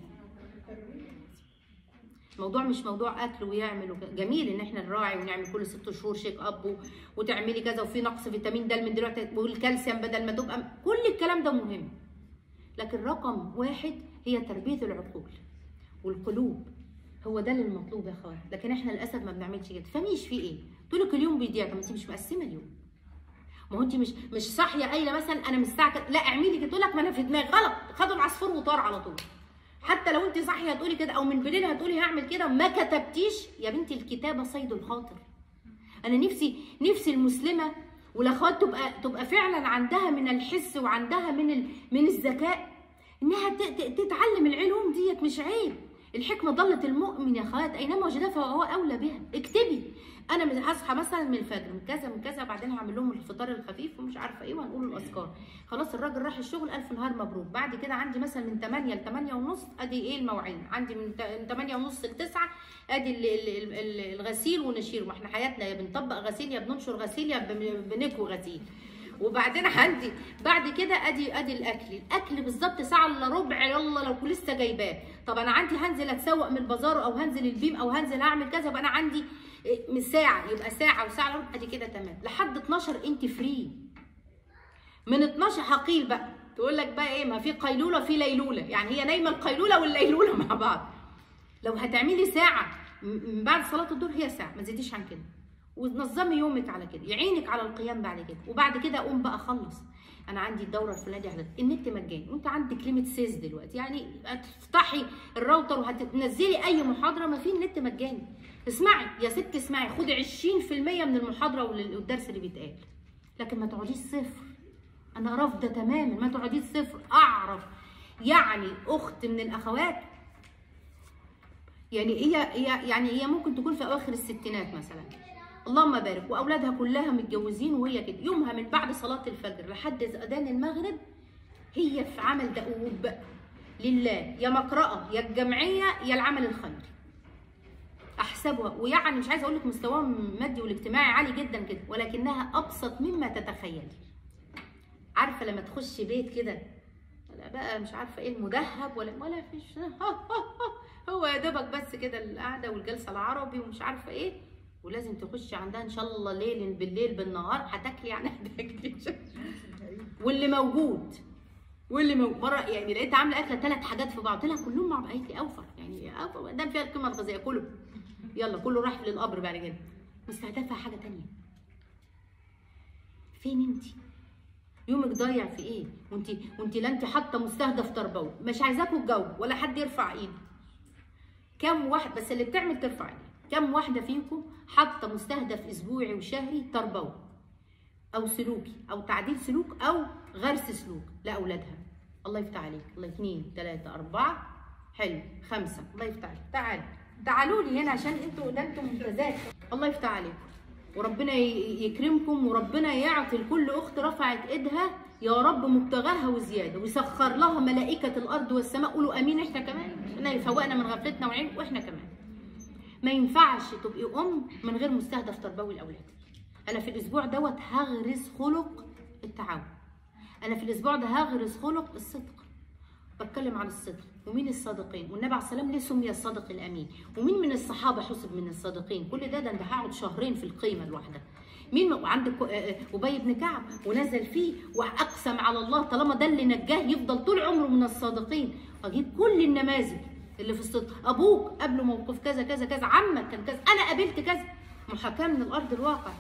الموضوع مش موضوع اكل ويعمل وك... جميل ان احنا نراعي ونعمل كل ست شهور شيك اب و... وتعملي كذا وفي نقص فيتامين د من دلوقتي والكالسيوم بدل ما تبقى كل الكلام ده مهم لكن رقم واحد هي تربيه العقول والقلوب هو ده اللي المطلوب يا اخوات لكن احنا للاسف ما بنعملش كده فمش في ايه طول لك اليوم بيضيع طب ما انت مش مقسمه اليوم ما هو انت مش مش صاحيه قايله مثلا انا من الساعه كده لا اعملي كده تقول لك ما انا في دماغي غلط خدوا العصفور وطار على طول حتى لو انت صاحيه هتقولي كده او من بالليل هتقولي هعمل كده ما كتبتيش يا بنتي الكتابه صيد الخاطر انا نفسي نفسي المسلمه والاخوات تبقى تبقى فعلا عندها من الحس وعندها من ال... من الذكاء انها ت... ت... تتعلم العلوم ديت مش عيب الحكمه ضلت المؤمن يا اخوات اينما وجدها فهو اولى بها اكتبي انا من- هصحى مثلا من الفجر من كذا من كذا وبعدين هعمل لهم الفطار الخفيف ومش عارفه ايه وهنقول الاذكار خلاص الراجل راح الشغل الف نهار مبروك بعد كده عندي مثلا من 8 ل 8 ونص ادي ايه المواعين عندي من ت- من 8 ونص ل 9 ادي ال- ال- ال- الغسيل ونشير ما احنا حياتنا يا بنطبق غسيل يا بننشر غسيل يا بن- بنكوي غسيل وبعدين عندي بعد كده ادي ادي الاكل الاكل بالظبط ساعه الا ربع يلا لو لسه جايباه طب انا عندي هنزل اتسوق من البازار او هنزل البيم او هنزل اعمل كذا يبقى انا عندي إيه، من ساعه يبقى ساعه وساعه الا ربع ادي كده تمام لحد 12 انت فري من 12 هقيل بقى تقول لك بقى ايه ما في قيلوله في ليلوله يعني هي نايمه القيلوله والليلوله مع بعض لو هتعملي ساعه م- من بعد صلاه الظهر هي ساعه ما تزيديش عن كده وتنظمي يومك على كده يعينك على القيام بعد كده وبعد كده اقوم بقى اخلص انا عندي الدوره الفلانيه على النت مجاني وانت عندك ليميت سيز دلوقتي يعني هتفتحي الراوتر وهتنزلي اي محاضره ما في النت مجاني اسمعي يا ست اسمعي خدي 20% من المحاضره وال- والدرس اللي بيتقال لكن ما تقعديش صفر انا رافضه تماما ما تقعديش صفر اعرف يعني اخت من الاخوات يعني هي هي يعني هي ممكن تكون في اواخر الستينات مثلا اللهم بارك واولادها كلها متجوزين وهي كده يومها من بعد صلاه الفجر لحد اذان المغرب هي في عمل دؤوب لله يا مقرأة يا الجمعية يا العمل الخيري احسبها ويعني مش عايزه اقول لك مستواها المادي والاجتماعي عالي جدا كده ولكنها ابسط مما تتخيلي عارفه لما تخش بيت كده لا بقى مش عارفه ايه المدهب ولا ولا فيش هو يا دوبك بس كده القعده والجلسه العربي ومش عارفه ايه ولازم تخشي عندها ان شاء الله ليل بالليل بالنهار هتاكلي يعني هتاكلي واللي موجود واللي موجود مره يعني لقيت عامله اكله ثلاث حاجات في بعض قلت لها كلهم مع بعض قالت لي اوفر يعني اوفر ما دام فيها القيمه الغذائيه كله يلا كله راح للقبر بعد كده مستهدفها حاجه تانية فين انت يومك ضايع في ايه وانت وانت لا انت حاطه مستهدف تربوي مش عايزاكوا الجو ولا حد يرفع ايده كم واحد بس اللي بتعمل ترفع ايدها كم واحده فيكم حاطه مستهدف اسبوعي وشهري تربوي او سلوكي او تعديل سلوك او غرس سلوك لاولادها الله يفتح عليك الله اثنين ثلاثة أربعة حلو خمسة الله يفتح عليك تعالوا تعالوا لي هنا عشان انتوا ده انتوا ممتازات الله يفتح عليكم وربنا ي- يكرمكم وربنا يعطي لكل اخت رفعت ايدها يا رب مبتغاها وزياده ويسخر لها ملائكه الارض والسماء قولوا امين احنا كمان احنا اللي فوقنا من غفلتنا وعين واحنا كمان ما ينفعش تبقي ام من غير مستهدف تربوي لاولادك انا في الاسبوع دوت هغرس خلق التعاون انا في الاسبوع ده هغرس خلق الصدق بتكلم عن الصدق ومين الصادقين والنبي عليه السلام ليه سمي الصادق الامين ومين من الصحابه حسب من الصادقين كل ده ده انا هقعد شهرين في القيمه الواحده مين م- عندك آه، آه، ابي بن كعب ونزل فيه واقسم على الله طالما ده اللي نجاه يفضل طول عمره من الصادقين اجيب كل النماذج اللي في الصدق ابوك قبله موقف كذا كذا كذا عمك كان كذا انا قابلت كذا محاكاه من الارض الواقع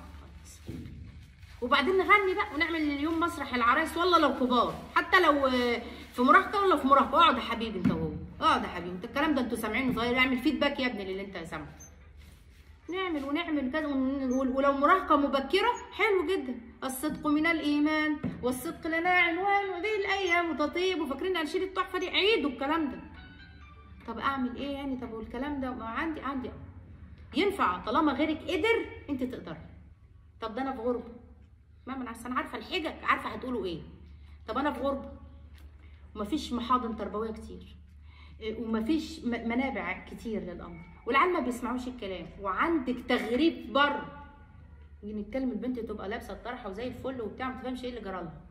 وبعدين نغني بقى ونعمل اليوم مسرح العرايس والله لو كبار حتى لو آه، في مراهقه ولا في مراهقه اقعد يا حبيبي انت وهو اقعد يا حبيبي انت الكلام ده انتوا سامعينه صغير اعمل فيدباك يا ابني للي انت سامعه نعمل ونعمل كذا ون- ول- ولو مراهقه مبكره حلو جدا الصدق من الايمان والصدق لنا عنوان وهذه الايام وتطيب وفاكرين انشيد التحفه دي عيدوا الكلام ده طب اعمل ايه يعني طب والكلام ده ما عندي عندي ينفع طالما غيرك قدر انت تقدري طب ده انا في غربه ما من انا عارفه الحجج عارفه هتقولوا ايه طب انا في غربه ومفيش محاضن تربويه كتير إيه، ومفيش م- منابع كتير للامر والعيال ما بيسمعوش الكلام وعندك تغريب بره نيجي نتكلم البنت تبقى لابسه الطرحه وزي الفل وبتاع ما تفهمش ايه اللي جرالها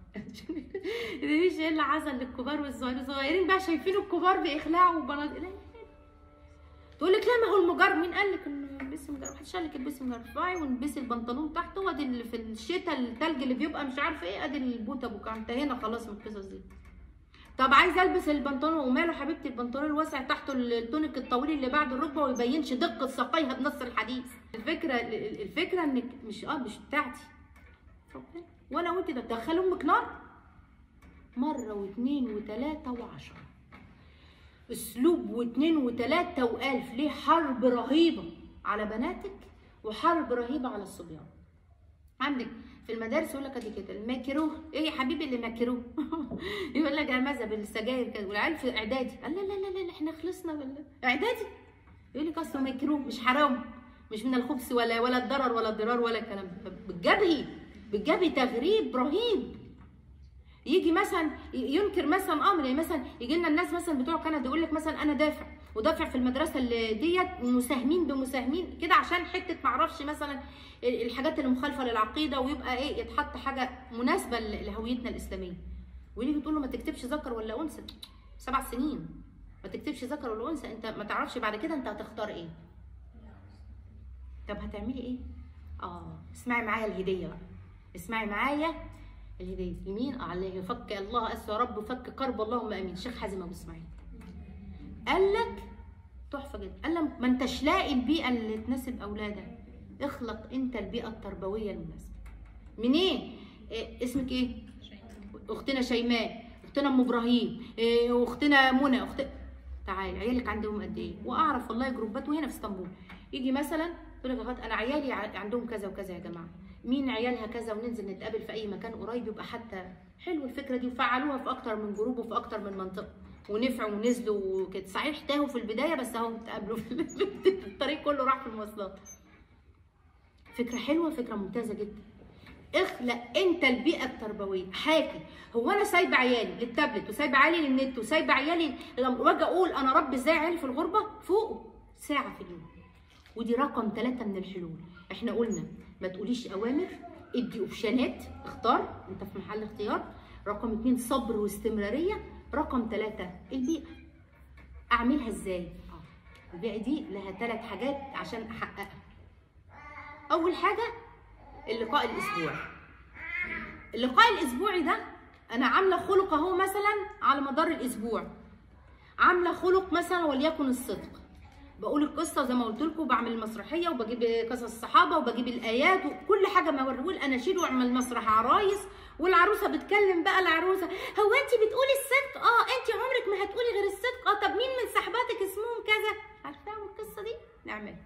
مفيش ايه اللي حصل للكبار والصغيرين الصغيرين بقى شايفين الكبار بيخلعوا وبنات لا لا لا. تقول لك لا ما هو المجر مين قال لك انه البسي مجر محدش قال لك البسي مجر ارفعي والبسي البنطلون تحت وادي اللي في الشتاء التلج اللي بيبقى مش عارفه ايه ادي البوت ابو كعب انتهينا خلاص من القصص دي طب عايزه البس البنطلون وماله حبيبتي البنطلون الواسع تحته التونيك الطويل اللي بعد الركبه وما يبينش دقه ساقيها بنص الحديث الفكره الفكره انك مش اه مش بتاعتي ربنا. وانا وانت ده تدخل امك نار مره واثنين وثلاثه وعشره اسلوب واثنين وثلاثه والف ليه حرب رهيبه على بناتك وحرب رهيبه على الصبيان عندك في المدارس يقول لك ادي كده الماكروه ايه يا حبيبي اللي ماكروه يقول لك غمزه بالسجاير كده والعيال في اعدادي قال لا لا لا لا احنا خلصنا ولا اعدادي يقول لك اصله ماكروه مش حرام مش من الخبث ولا ولا الضرر ولا الضرار ولا الكلام ده بتجابهي بتجابهي تغريب رهيب يجي مثلا ينكر مثلا امر يعني مثلا يجي لنا الناس مثلا بتوع كندا يقول لك مثلا انا دافع ودافع في المدرسه اللي ديت مساهمين بمساهمين كده عشان حته معرفش مثلا الحاجات اللي مخالفه للعقيده ويبقى ايه يتحط حاجه مناسبه لهويتنا الاسلاميه ويجي تقول له ما تكتبش ذكر ولا انثى سبع سنين ما تكتبش ذكر ولا انثى انت ما تعرفش بعد كده انت هتختار ايه طب هتعملي ايه اه اسمعي معايا الهديه بقى اسمعي معايا الهديه يمين عليه فك الله اسوى يا رب فك كرب اللهم امين شيخ حازم ابو اسماعيل قال لك تحفه جدا قال لك ما انتش لاقي البيئه اللي تناسب اولادك اخلق انت البيئه التربويه المناسبه منين إيه اسمك ايه اختنا شيماء اختنا ام ابراهيم إيه اختنا منى اخت تعالي عيالك عندهم قد ايه واعرف والله جروبات وهنا في اسطنبول يجي مثلا تقول لك يا غاد انا عيالي عندهم كذا وكذا يا جماعه مين عيالها كذا وننزل نتقابل في اي مكان قريب يبقى حتى حلو الفكره دي وفعلوها في اكتر من جروب وفي اكتر من منطقه ونفعوا ونزلوا وكده صحيح تاهوا في البدايه بس اهو اتقابلوا في الطريق كله راح في المواصلات فكره حلوه فكره ممتازه جدا اخلق انت البيئه التربويه حاكي هو انا سايبه عيالي للتابلت وسايبه عيالي للنت وسايبه عيالي واجي اقول انا رب ازاي عيالي في الغربه فوقه ساعه في اليوم ودي رقم ثلاثة من الحلول احنا قلنا ما تقوليش اوامر ادي اوبشنات اختار انت في محل اختيار رقم اتنين صبر واستمراريه رقم ثلاثة البيئه اعملها ازاي اه البيئه دي لها ثلاث حاجات عشان احققها اول حاجه اللقاء الاسبوعي اللقاء الاسبوعي ده انا عامله خلق اهو مثلا على مدار الاسبوع عامله خلق مثلا وليكن الصدق بقول القصه زي ما قلت لكم بعمل المسرحيه وبجيب قصص الصحابه وبجيب الايات وكل حاجه ما اقول اناشيد واعمل مسرح عرايس والعروسه بتكلم بقى العروسه هو انت بتقولي الصدق اه انت عمرك ما هتقولي غير الصدق اه طب مين من صحباتك اسمهم كذا عارفاهم القصه دي نعملها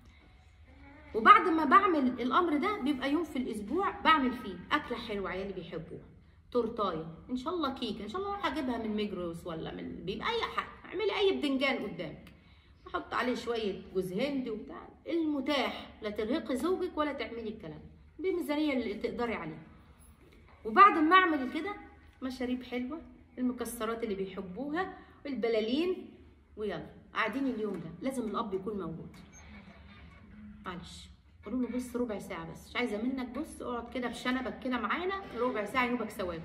وبعد ما بعمل الامر ده بيبقى يوم في الاسبوع بعمل فيه اكله حلوه عيالي بيحبوها تورتايه ان شاء الله كيكه ان شاء الله هجيبها من ميجروس ولا من بيبقى اي حاجه اعملي اي بدنجان قدامك احط عليه شويه جوز هند وبتاع المتاح لا ترهقي زوجك ولا تعملي الكلام بميزانيه اللي تقدري عليها وبعد ما اعمل كده مشاريب حلوه المكسرات اللي بيحبوها والبلالين ويلا قاعدين اليوم ده لازم الاب يكون موجود معلش قولوا له بص ربع ساعه بس مش عايزه منك بص اقعد كده بشنبك كده معانا ربع ساعه ينوبك ثواب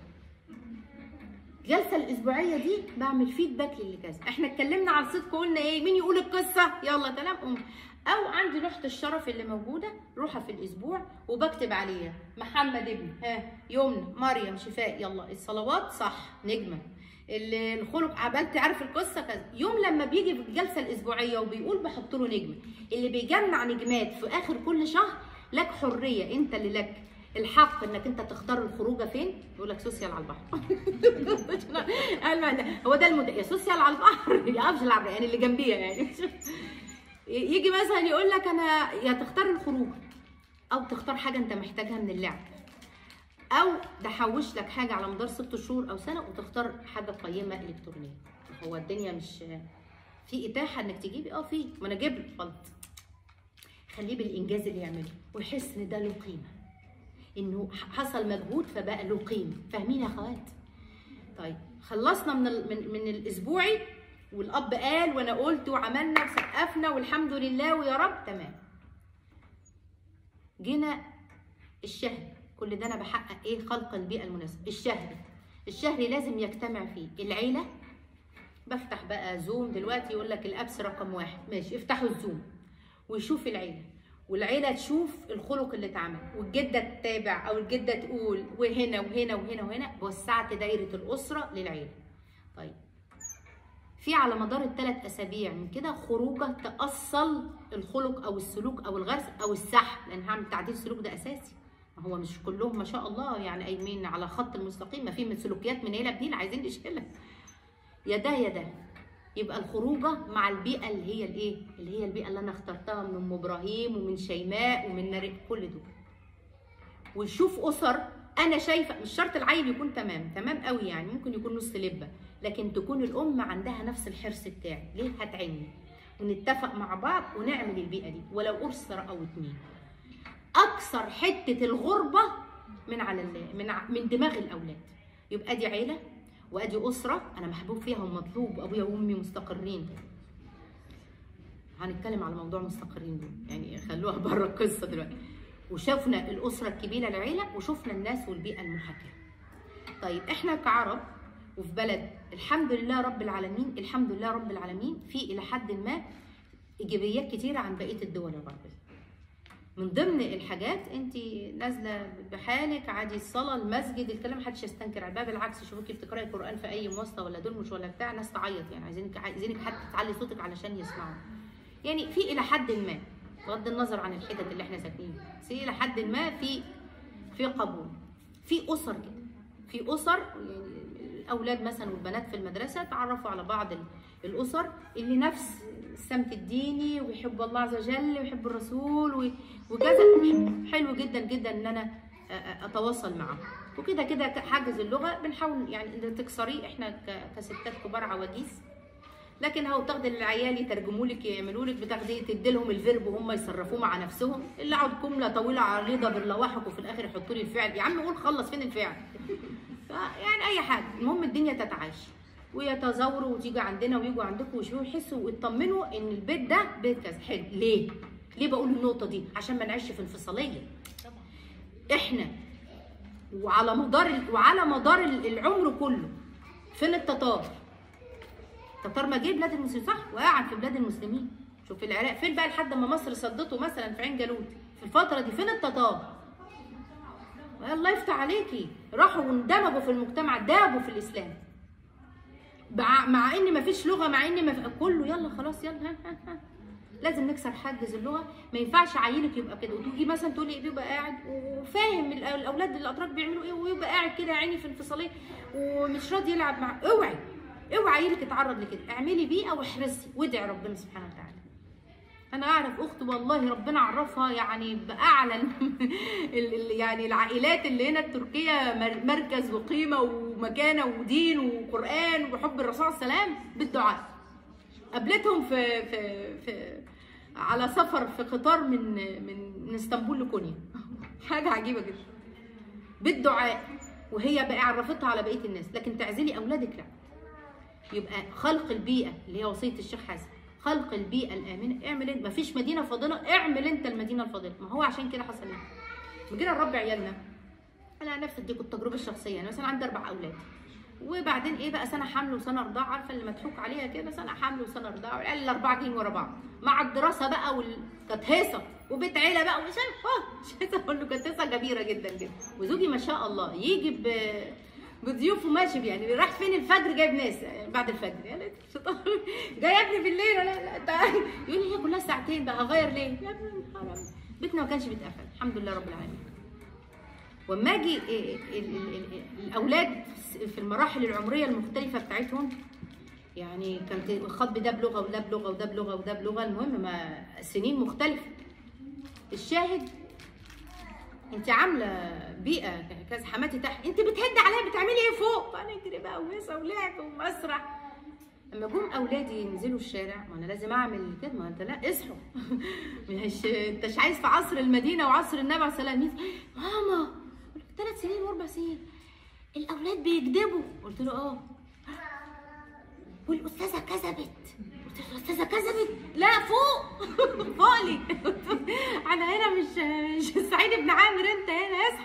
الجلسه الاسبوعيه دي بعمل فيدباك للي كذا احنا اتكلمنا عن صدق قلنا ايه مين يقول القصه يلا تمام قوم او عندي لوحه الشرف اللي موجوده روحها في الاسبوع وبكتب عليها محمد ابني ها يمنى مريم شفاء يلا الصلوات صح نجمه ال- الخلق عملت عارف القصه كذا يوم لما بيجي في الجلسه الاسبوعيه وبيقول بحط له نجمه اللي بيجمع نجمات في اخر كل شهر لك حريه انت اللي لك الحق انك انت تختار الخروجه فين يقول لك سوسيال على البحر قال ما ده- هو ده المد... يا سوسيال على البحر يا افشل على البحر يعني اللي جنبيها يعني يجي مثلا يقول لك انا يا تختار الخروج او تختار حاجه انت محتاجها من اللعب او تحوش لك حاجه على مدار ست شهور او سنه وتختار حاجه قيمه الكترونيه هو الدنيا مش في اتاحه انك تجيبي اه في ما انا اجيب لك غلط خليه بالانجاز اللي يعمله ويحس ان ده له قيمه انه حصل مجهود فبقى له قيمه فاهمين يا اخوات طيب خلصنا من ال... من من الاسبوعي والاب قال وانا قلت وعملنا وسقفنا والحمد لله ويا رب تمام جينا الشهر كل ده انا بحقق ايه خلق البيئه المناسبه الشهري الشهري لازم يجتمع فيه العيله بفتح بقى زوم دلوقتي يقول لك الابس رقم واحد ماشي افتحوا الزوم ويشوف العيله والعيله تشوف الخلق اللي اتعمل والجده تتابع او الجده تقول وهنا وهنا وهنا وهنا وسعت دايره الاسره للعيله طيب في على مدار الثلاث اسابيع من كده خروجه تاصل الخلق او السلوك او الغرس او السحب لان هعمل تعديل السلوك ده اساسي ما هو مش كلهم ما شاء الله يعني قايمين على خط المستقيم ما في من سلوكيات من هنا بنيل عايزين نشيلها يا ده يا ده يبقى الخروجه مع البيئه اللي هي الايه اللي هي البيئه اللي انا اخترتها من ام ابراهيم ومن شيماء ومن نار كل دول ويشوف اسر انا شايفه مش شرط العيل يكون تمام تمام قوي يعني ممكن يكون نص لبه لكن تكون الام عندها نفس الحرص بتاعي ليه هتعيني ونتفق مع بعض ونعمل البيئه دي ولو اسره او اتنين اكثر حته الغربه من على ال- من ع- من دماغ الاولاد يبقى دي عيله وادي اسره انا محبوب فيها ومطلوب ابويا وامي مستقرين هنتكلم على موضوع مستقرين دول يعني خلوها بره القصه دلوقتي وشفنا الاسره الكبيره العيله وشفنا الناس والبيئه المحاكاه طيب احنا كعرب وفي بلد الحمد لله رب العالمين الحمد لله رب العالمين في الى حد ما ايجابيات كتيره عن بقيه الدول الغربيه من ضمن الحاجات انت نازله بحالك عادي الصلاه المسجد الكلام محدش يستنكر على الباب بالعكس يشوفوكي بتقراي القران في اي مواصله ولا دول ولا بتاع ناس تعيط يعني عايزينك عايزينك حتى تعلي صوتك علشان يسمعوا يعني في الى حد ما بغض النظر عن الحتت اللي احنا ساكنين بس الى حد ما في في قبول في اسر كده في اسر يعني الاولاد مثلا والبنات في المدرسه تعرفوا على بعض ال- الاسر اللي نفس السمت الديني ويحب الله عز وجل ويحب الرسول و- وكذا حلو جدا جدا ان انا أ- أ- اتواصل معاهم وكده كده حاجز اللغه بنحاول يعني ان تكسريه احنا ك- كستات كبار عواجيز لكن هو تاخدي العيال يترجموا لك يعملوا لك بتاخدي تدي لهم الفيرب وهم يصرفوه مع نفسهم اللي اقعد جمله طويله عريضه باللواحق وفي الاخر يحطوا لي الفعل يا عم قول خلص فين الفعل يعني اي حاجه المهم الدنيا تتعاش ويتزاوروا وتيجي عندنا ويجوا عندكم ويشوفوا يحسوا ويطمنوا ان البيت ده بيت كذا حلو ليه؟ ليه بقول النقطه دي؟ عشان ما نعيش في انفصاليه احنا وعلى مدار ال- وعلى مدار ال- العمر كله فين التتار؟ التتار ما جه بلاد المسلمين صح؟ وقعد في بلاد المسلمين شوف العراق فين بقى لحد ما مصر صدته مثلا في عين جالوت في الفتره دي فين التتار؟ الله يفتح عليكي راحوا واندمجوا في المجتمع دابوا في الاسلام مع, مع ان مفيش لغه مع ان مف... كله يلا خلاص يلا ها ها ها. لازم نكسر حاجز اللغه ما ينفعش عيلك يبقى كده وتيجي مثلا تقولي بيبقى قاعد وفاهم الأ- الاولاد الاتراك بيعملوا ايه ويبقى قاعد كده يا عيني في انفصاليه ومش راضي يلعب مع اوعي اوعي عيلك يتعرض لكده اعملي بيئه واحرصي وادعي ربنا سبحانه وتعالى انا اعرف اخت والله ربنا عرفها يعني باعلى ال- ال- يعني العائلات اللي هنا التركيه مر- مركز وقيمه ومكانه ودين وقران وحب الرسول صلى الله عليه وسلم بالدعاء قابلتهم في في في على سفر في قطار من من من اسطنبول لكونيا حاجه عجيبه جدا بالدعاء وهي بقى عرفتها على بقيه الناس لكن تعزلي اولادك لا يبقى خلق البيئه اللي هي وصيه الشيخ حسن خلق البيئه الامنه اعمل انت مفيش مدينه فاضله اعمل انت المدينه الفاضله ما هو عشان كده حصل ايه لما جينا نربي عيالنا انا نفسي اديكم التجربه الشخصيه انا مثلا عندي اربع اولاد وبعدين ايه بقى سنه حمل وسنه رضاعه عارفه اللي مضحوك عليها كده سنه حمل وسنه رضاعه والعيال الاربعه جايين ورا بعض مع الدراسه بقى وال... كانت هيصه وبيت عيله بقى ومش عارف اه مش عايزه اقول له كانت هيصه كبيره جدا جدا وزوجي ما شاء الله يجي ب بضيوفه ماشي بي- يعني راح فين الفجر جايب ناس بعد الفجر يا ليت الشيطان جاي يا ابني بالليل لا لا تعالى يقول لي هي كلها ساعتين بقى هغير ليه؟ يا ابني حرام بيتنا ما كانش بيتقفل الحمد لله رب العالمين واما اجي ال- ال- ال- ال- الاولاد في المراحل العمريه المختلفه بتاعتهم يعني كانت الخطب ده بلغه وده بلغه وده بلغه وده بلغه المهم ما سنين مختلفه الشاهد انت عامله بيئه كذا حماتي تحت انت بتهد عليا بتعملي ايه فوق فانا اجري بقى وهيصه ولعب ومسرح لما جم اولادي ينزلوا الشارع ما انا لازم اعمل كده ما انت لا اصحوا مش انت مش عايز في عصر المدينه وعصر النبي عليه الصلاه والسلام ماما ثلاث سنين واربع سنين الاولاد بيكذبوا قلت له اه والاستاذه كذبت قلت له الاستاذه كذبت لا فوق فوق لي انا هنا مش مش سعيد بن عامر انت هنا اصحى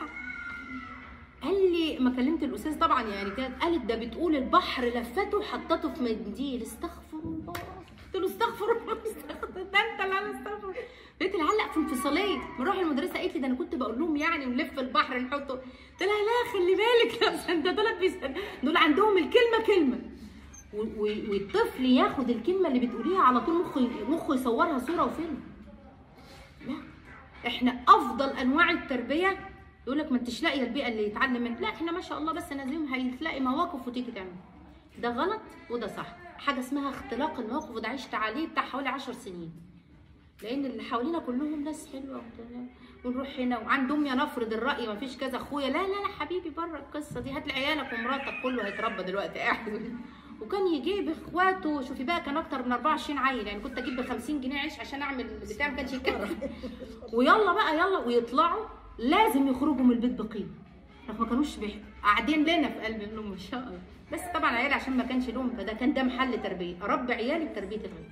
قال لي ما كلمت الاستاذ طبعا يعني كانت قالت ده بتقول البحر لفته وحطته في منديل استغفر الله قلت له استغفر الله استغفر ده انت اللي انا استغفر بقيت العلق في انفصاليه نروح المدرسه قالت لي ده انا كنت بقول لهم يعني نلف البحر نحطه قلت لها لا خلي بالك لا ده دول بيس- دول عندهم الكلمه كلمه و- و- والطفل ياخد الكلمه اللي بتقوليها على طول مخه مخه يصورها صوره وفيلم لا احنا افضل انواع التربيه يقول لك ما انتش لاقيه البيئه اللي يتعلم منها لا احنا ما شاء الله بس نازلين هتلاقي مواقف وتيجي تعمل ده غلط وده صح حاجه اسمها اختلاق المواقف وده عشت عليه بتاع حوالي 10 سنين لان اللي حوالينا كلهم ناس حلوه وبتاع. ونروح هنا وعند امي نفرض الراي ما فيش كذا اخويا لا لا لا حبيبي بره القصه دي هات لي عيالك ومراتك كله هيتربى دلوقتي قاعد وكان يجيب اخواته شوفي بقى كان اكتر من 24 عيل يعني كنت اجيب ب 50 جنيه عيش عشان اعمل بتاع ما كانش يكفي ويلا بقى يلا ويطلعوا لازم يخرجوا من البيت بقيمه رغم ما كانوش بيح... قاعدين لنا في قلب الام ما شاء الله بس طبعا عيالي عشان ما كانش لهم فده كان ده محل تربيه اربي عيالي بتربيه الغير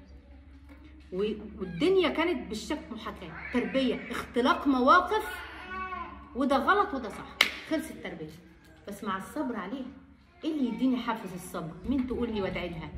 و- والدنيا كانت بالشكل محاكاه تربيه اختلاق مواقف وده غلط وده صح خلص التربيه بس مع الصبر عليها ايه اللي يديني حافز الصبر مين تقول لي وادعي لها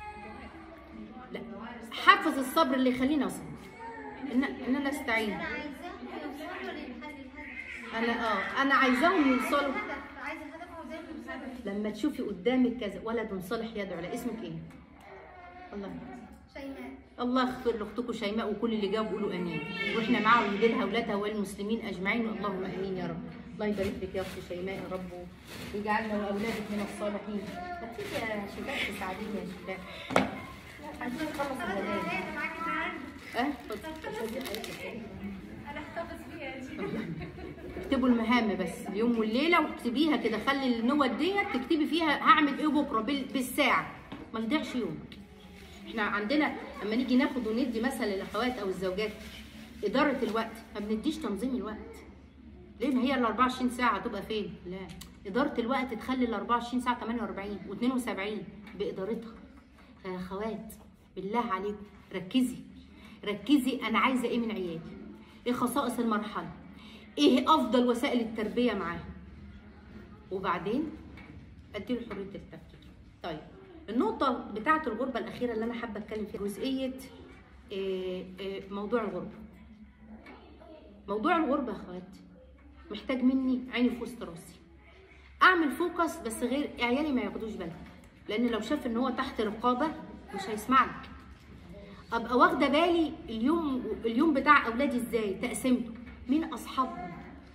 لا حافز الصبر اللي يخليني اصبر ان ان انا استعين انا عايزاهم يوصلوا للهدف الهدف انا اه انا عايزاهم يوصلوا هدف عايزه هدف عاوزاه المسابقه لما تشوفي قدامك كذا ولد صالح يدعو له اسمك ايه الله شيماء الله يغفر لاختكم شيماء وكل اللي جاوا قولوا امين واحنا معاهم ويديلها اولادها والمسلمين اجمعين اللهم امين يا رب الله يبارك لك يا اختي شيماء يا رب ويجعلنا واولادك من الصالحين هتيجي يا شباب تساعديني يا شباب عايزين نخلص خلاص الولاد انا معاكي النهارده اه اتفضل. انا احتفظ بيها دي اكتبوا المهام بس اليوم والليله واكتبيها كده خلي النوت ديت تكتبي فيها هعمل ايه بكره بال- بالساعه ما يضيعش يومك احنا عندنا اما نيجي ناخد وندي مثلا للاخوات او الزوجات اداره الوقت ما بنديش تنظيم الوقت ليه ما هي ال 24 ساعه هتبقى فين لا اداره الوقت تخلي ال 24 ساعه 48 و72 بادارتها فيا اخوات بالله عليكم ركزي ركزي انا عايزه ايه من عيالي ايه خصائص المرحله ايه افضل وسائل التربيه معاها وبعدين اديله حريه التفكير طيب النقطة بتاعة الغربة الأخيرة اللي أنا حابة أتكلم فيها جزئية آه، آه، موضوع الغربة. موضوع الغربة يا أخواتي محتاج مني عيني في وسط راسي. أعمل فوكس بس غير عيالي ما ياخدوش بالهم. لأن لو شاف إن هو تحت رقابة مش هيسمع لك. أبقى واخدة بالي اليوم اليوم بتاع أولادي إزاي تقسيمته مين أصحابهم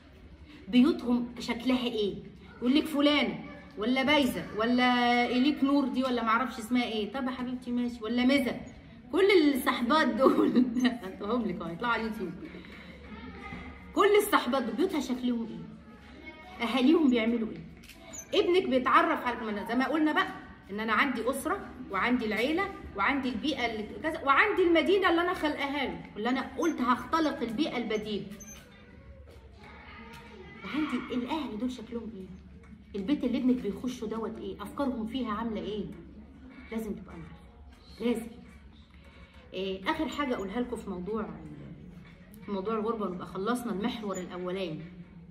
بيوتهم شكلها ايه يقول لك فلانه ولا بايزه ولا اليك نور دي ولا معرفش اسمها ايه طب يا حبيبتي ماشي ولا ميزه كل الصحبات دول هاتهم لك اهو يطلعوا على اليوتيوب كل الصحبات دول بيوتها شكلهم ايه اهاليهم بيعملوا ايه ابنك بيتعرف على ما أنا- زي ما قلنا بقى ان انا عندي اسره وعندي العيله وعندي البيئه اللي كذا وعندي المدينه اللي انا خلقها له واللي انا قلت هختلق البيئه البديله عندي الاهل دول شكلهم ايه البيت اللي ابنك بيخشه دوت ايه افكارهم فيها عامله ايه لازم تبقى عارفه لازم إيه اخر حاجه اقولها لكم في موضوع في موضوع الغربه نبقى خلصنا المحور الاولاني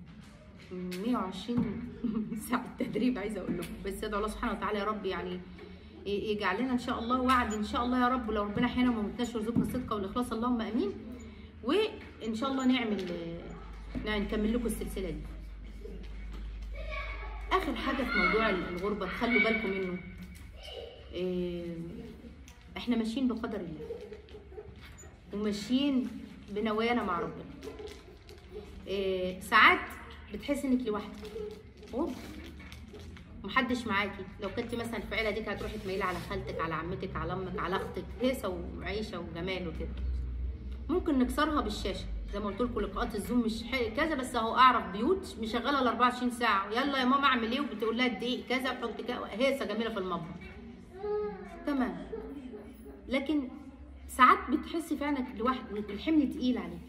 120 ساعه تدريب عايزه اقول لكم بس ادعو الله سبحانه وتعالى يا رب يعني ي- يجعل لنا ان شاء الله وعد ان شاء الله يا رب ولو ربنا احيانا ما متناش يرزقنا الصدق والاخلاص اللهم امين وان شاء الله نعمل آه، يعني نكمل لكم السلسله دي اخر حاجه في موضوع الغربه تخلوا بالكم منه إيه، احنا ماشيين بقدر الله وماشيين بنوايانا مع ربنا إيه، ساعات بتحس انك لوحدك غربة محدش معاكي لو كنت مثلا في عيله ديك هتروحي تميلي على خالتك على عمتك على امك على اختك هيصه وعيشه وجمال وكده ممكن نكسرها بالشاشه زي ما قلت لكم لقاءات الزوم مش حي- كذا بس اهو اعرف بيوت مشغله ال 24 ساعه يلا يا ماما اعمل ايه وبتقول لها دقيق كذا وحط كذا هيصه جميله في المطبخ تمام لكن ساعات بتحسي فعلا لوحدك الحمل تقيل عليك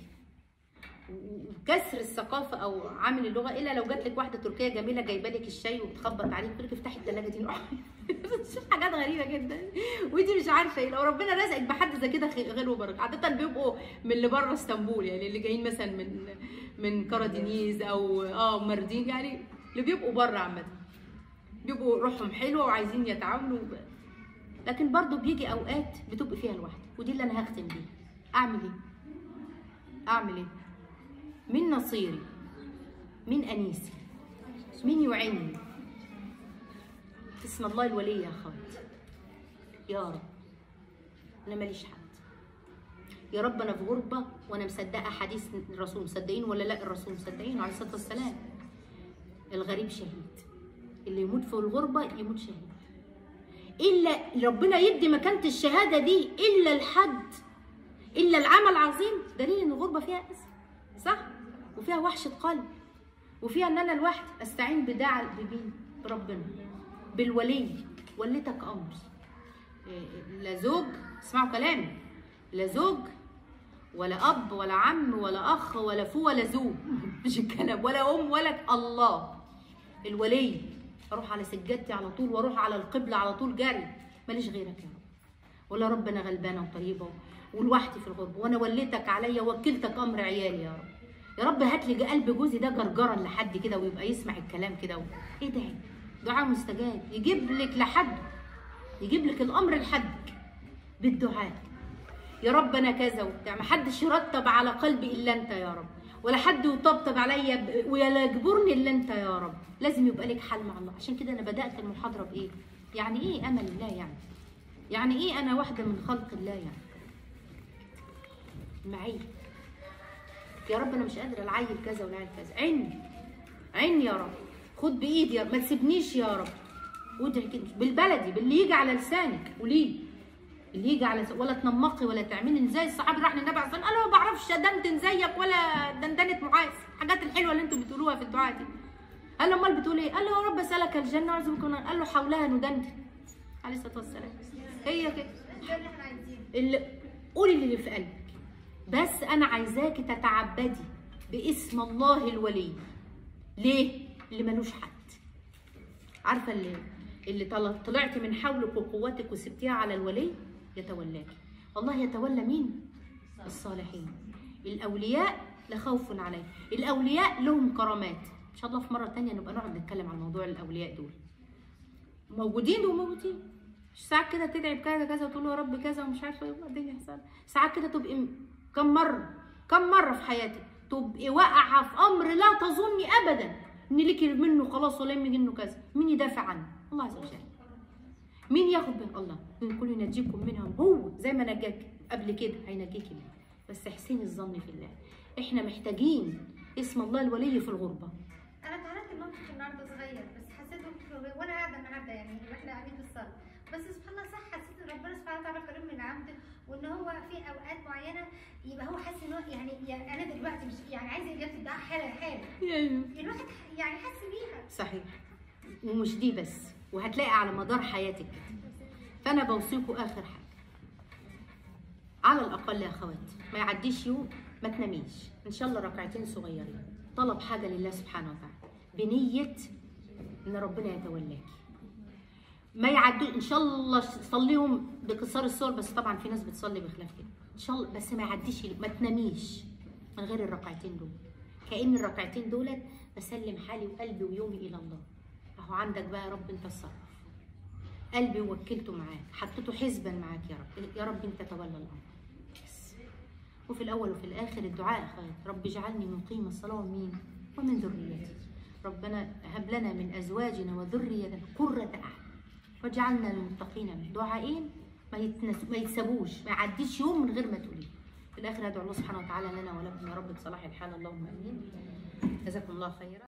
وكسر الثقافه او عامل اللغه الا لو جات لك واحده تركيه جميله جايبه لك الشاي وبتخبط عليك تقول لك افتحي الثلاجه دي نروح شوف حاجات غريبه جدا ودي مش عارفه ايه لو ربنا رزقك بحد زي كده خير خير وبركه عاده بيبقوا من اللي بره اسطنبول يعني اللي جايين مثلا من من كارادينيز او اه ماردين يعني اللي بيبقوا بره عامه بيبقوا روحهم حلوه وعايزين يتعاملوا ب... لكن برضو بيجي اوقات بتبقي فيها لوحدك ودي اللي انا هختم بيها اعمل ايه اعمل ايه من نصيري من انيسي من يعيني اسم الله الولي يا اخواتي يا رب انا ماليش حد يا رب انا في غربه وانا مصدقه حديث الرسول مصدقين ولا لا الرسول مصدقين عليه الصلاه والسلام الغريب شهيد اللي يموت في الغربه يموت شهيد الا ربنا يدي مكانه الشهاده دي الا الحد الا العمل عظيم دليل ان الغربه فيها اسم صح وفيها وحشه قلب وفيها ان انا لوحدي استعين بداع بمين بربنا بالولي وليتك امر إيه، لا زوج اسمعوا كلامي لا زوج ولا اب ولا عم ولا اخ ولا فو ولا زوج مش الكلام ولا ام ولا الله الولي اروح على سجادتي على طول واروح على القبله على طول جري ماليش غيرك يا رب ولا رب انا غلبانه وطيبه ولوحدي في الغربه وانا وليتك عليا ووكلتك امر عيالي يا رب يا رب هات لي قلب جوزي ده جرجرا لحد كده ويبقى يسمع الكلام كده و... ايه ده دعاء مستجاب يجيب لك لحد يجيب لك الامر لحدك بالدعاء يا رب انا كذا وبتاع ما حدش يرتب على قلبي الا انت يا رب ولا حد يطبطب عليا ب... ولا يجبرني الا انت يا رب لازم يبقى لك حل مع الله عشان كده انا بدات المحاضره بايه يعني ايه امل الله يعني يعني ايه انا واحده من خلق الله يعني معي يا رب انا مش قادره العيل كذا والعيل كذا عيني عيني يا رب خد بايدي يا رب ما تسيبنيش يا رب وادعي كده بالبلدي باللي يجي على لسانك قوليه اللي يجي على لسانك ولا تنمقي ولا تعملي زي الصحابي راح للنبي عليه الصلاه والسلام قال له ما بعرفش دندن زيك ولا دندنه معاذ الحاجات الحلوه اللي انتم بتقولوها في الدعاء دي قال له امال بتقول ايه؟ قال له يا رب اسالك الجنه واعوذ بك قال له حولها ندندن عليه الصلاه والسلام هي كده ده اللي احنا عايزينه اللي قولي اللي في قلبك بس انا عايزاكي تتعبدي باسم الله الولي ليه اللي ملوش حد عارفه اللي اللي طل- طلعت من حولك وقوتك وسبتيها على الولي يتولاكي الله يتولى مين الصالحين الاولياء لا خوف عليهم الاولياء لهم كرامات ان شاء الله في مره تانية نبقى نقعد نتكلم عن موضوع الاولياء دول موجودين وموجودين مش ساعات كده تدعي بكذا كذا وتقول له يا رب كذا ومش عارفه ايه وبعدين يحصل ساعات كده تبقي م- كم مره كم مره في حياتك تبقي واقعه في امر لا تظني ابدا ان ليكي منه خلاص ولا يمي منه كذا مين يدافع عنه الله عز وجل مين ياخد من الله من كل ينجيكم منهم هو زي ما نجاك قبل كده هينجيكي منه بس احسني الظن في الله احنا محتاجين اسم الله الولي في الغربه انا اتعلمت الموقف النهارده صغير بس حسيته في- وانا قاعده النهارده يعني واحنا قاعدين في الصلاه بس سبحان الله صح حسيت ان ربنا سبحانه وتعالى كريم من عبده وان هو في اوقات معينه يبقى هو حاسس ان هو يعني, يعني انا دلوقتي مش يعني عايزه اجابه الدعاء حالا حالا الواحد يعني حس بيها صحيح ومش دي بس وهتلاقي على مدار حياتك كده. فانا بوصيكم اخر حاجه على الاقل يا اخوات ما يعديش يوم ما تناميش ان شاء الله ركعتين صغيرين طلب حاجه لله سبحانه وتعالى بنيه ان ربنا يتولاكي ما يعدوا ان شاء الله صليهم بقصار الصور بس طبعا في ناس بتصلي بخلاف كده ان شاء الله بس ما يعديش ما تناميش من غير الركعتين دول كأن الركعتين دولت بسلم حالي وقلبي ويومي الى الله اهو عندك بقى يا رب انت الصرف قلبي وكلته معاك حطيته حزبا معاك يا رب يا رب انت تولى الامر بس. وفي الاول وفي الاخر الدعاء يا اخوات رب اجعلني مقيم الصلاه ومين ومن ذريتي ربنا هب لنا من ازواجنا وذريتنا قرة اعين واجعلنا للمتقين دعائين ما يتنس... ما يتسابوش ما يعديش يوم من غير ما تقولي في الاخر ادعو الله سبحانه وتعالى لنا ولكم يا رب بصلاح الحال اللهم امين جزاكم الله خيرا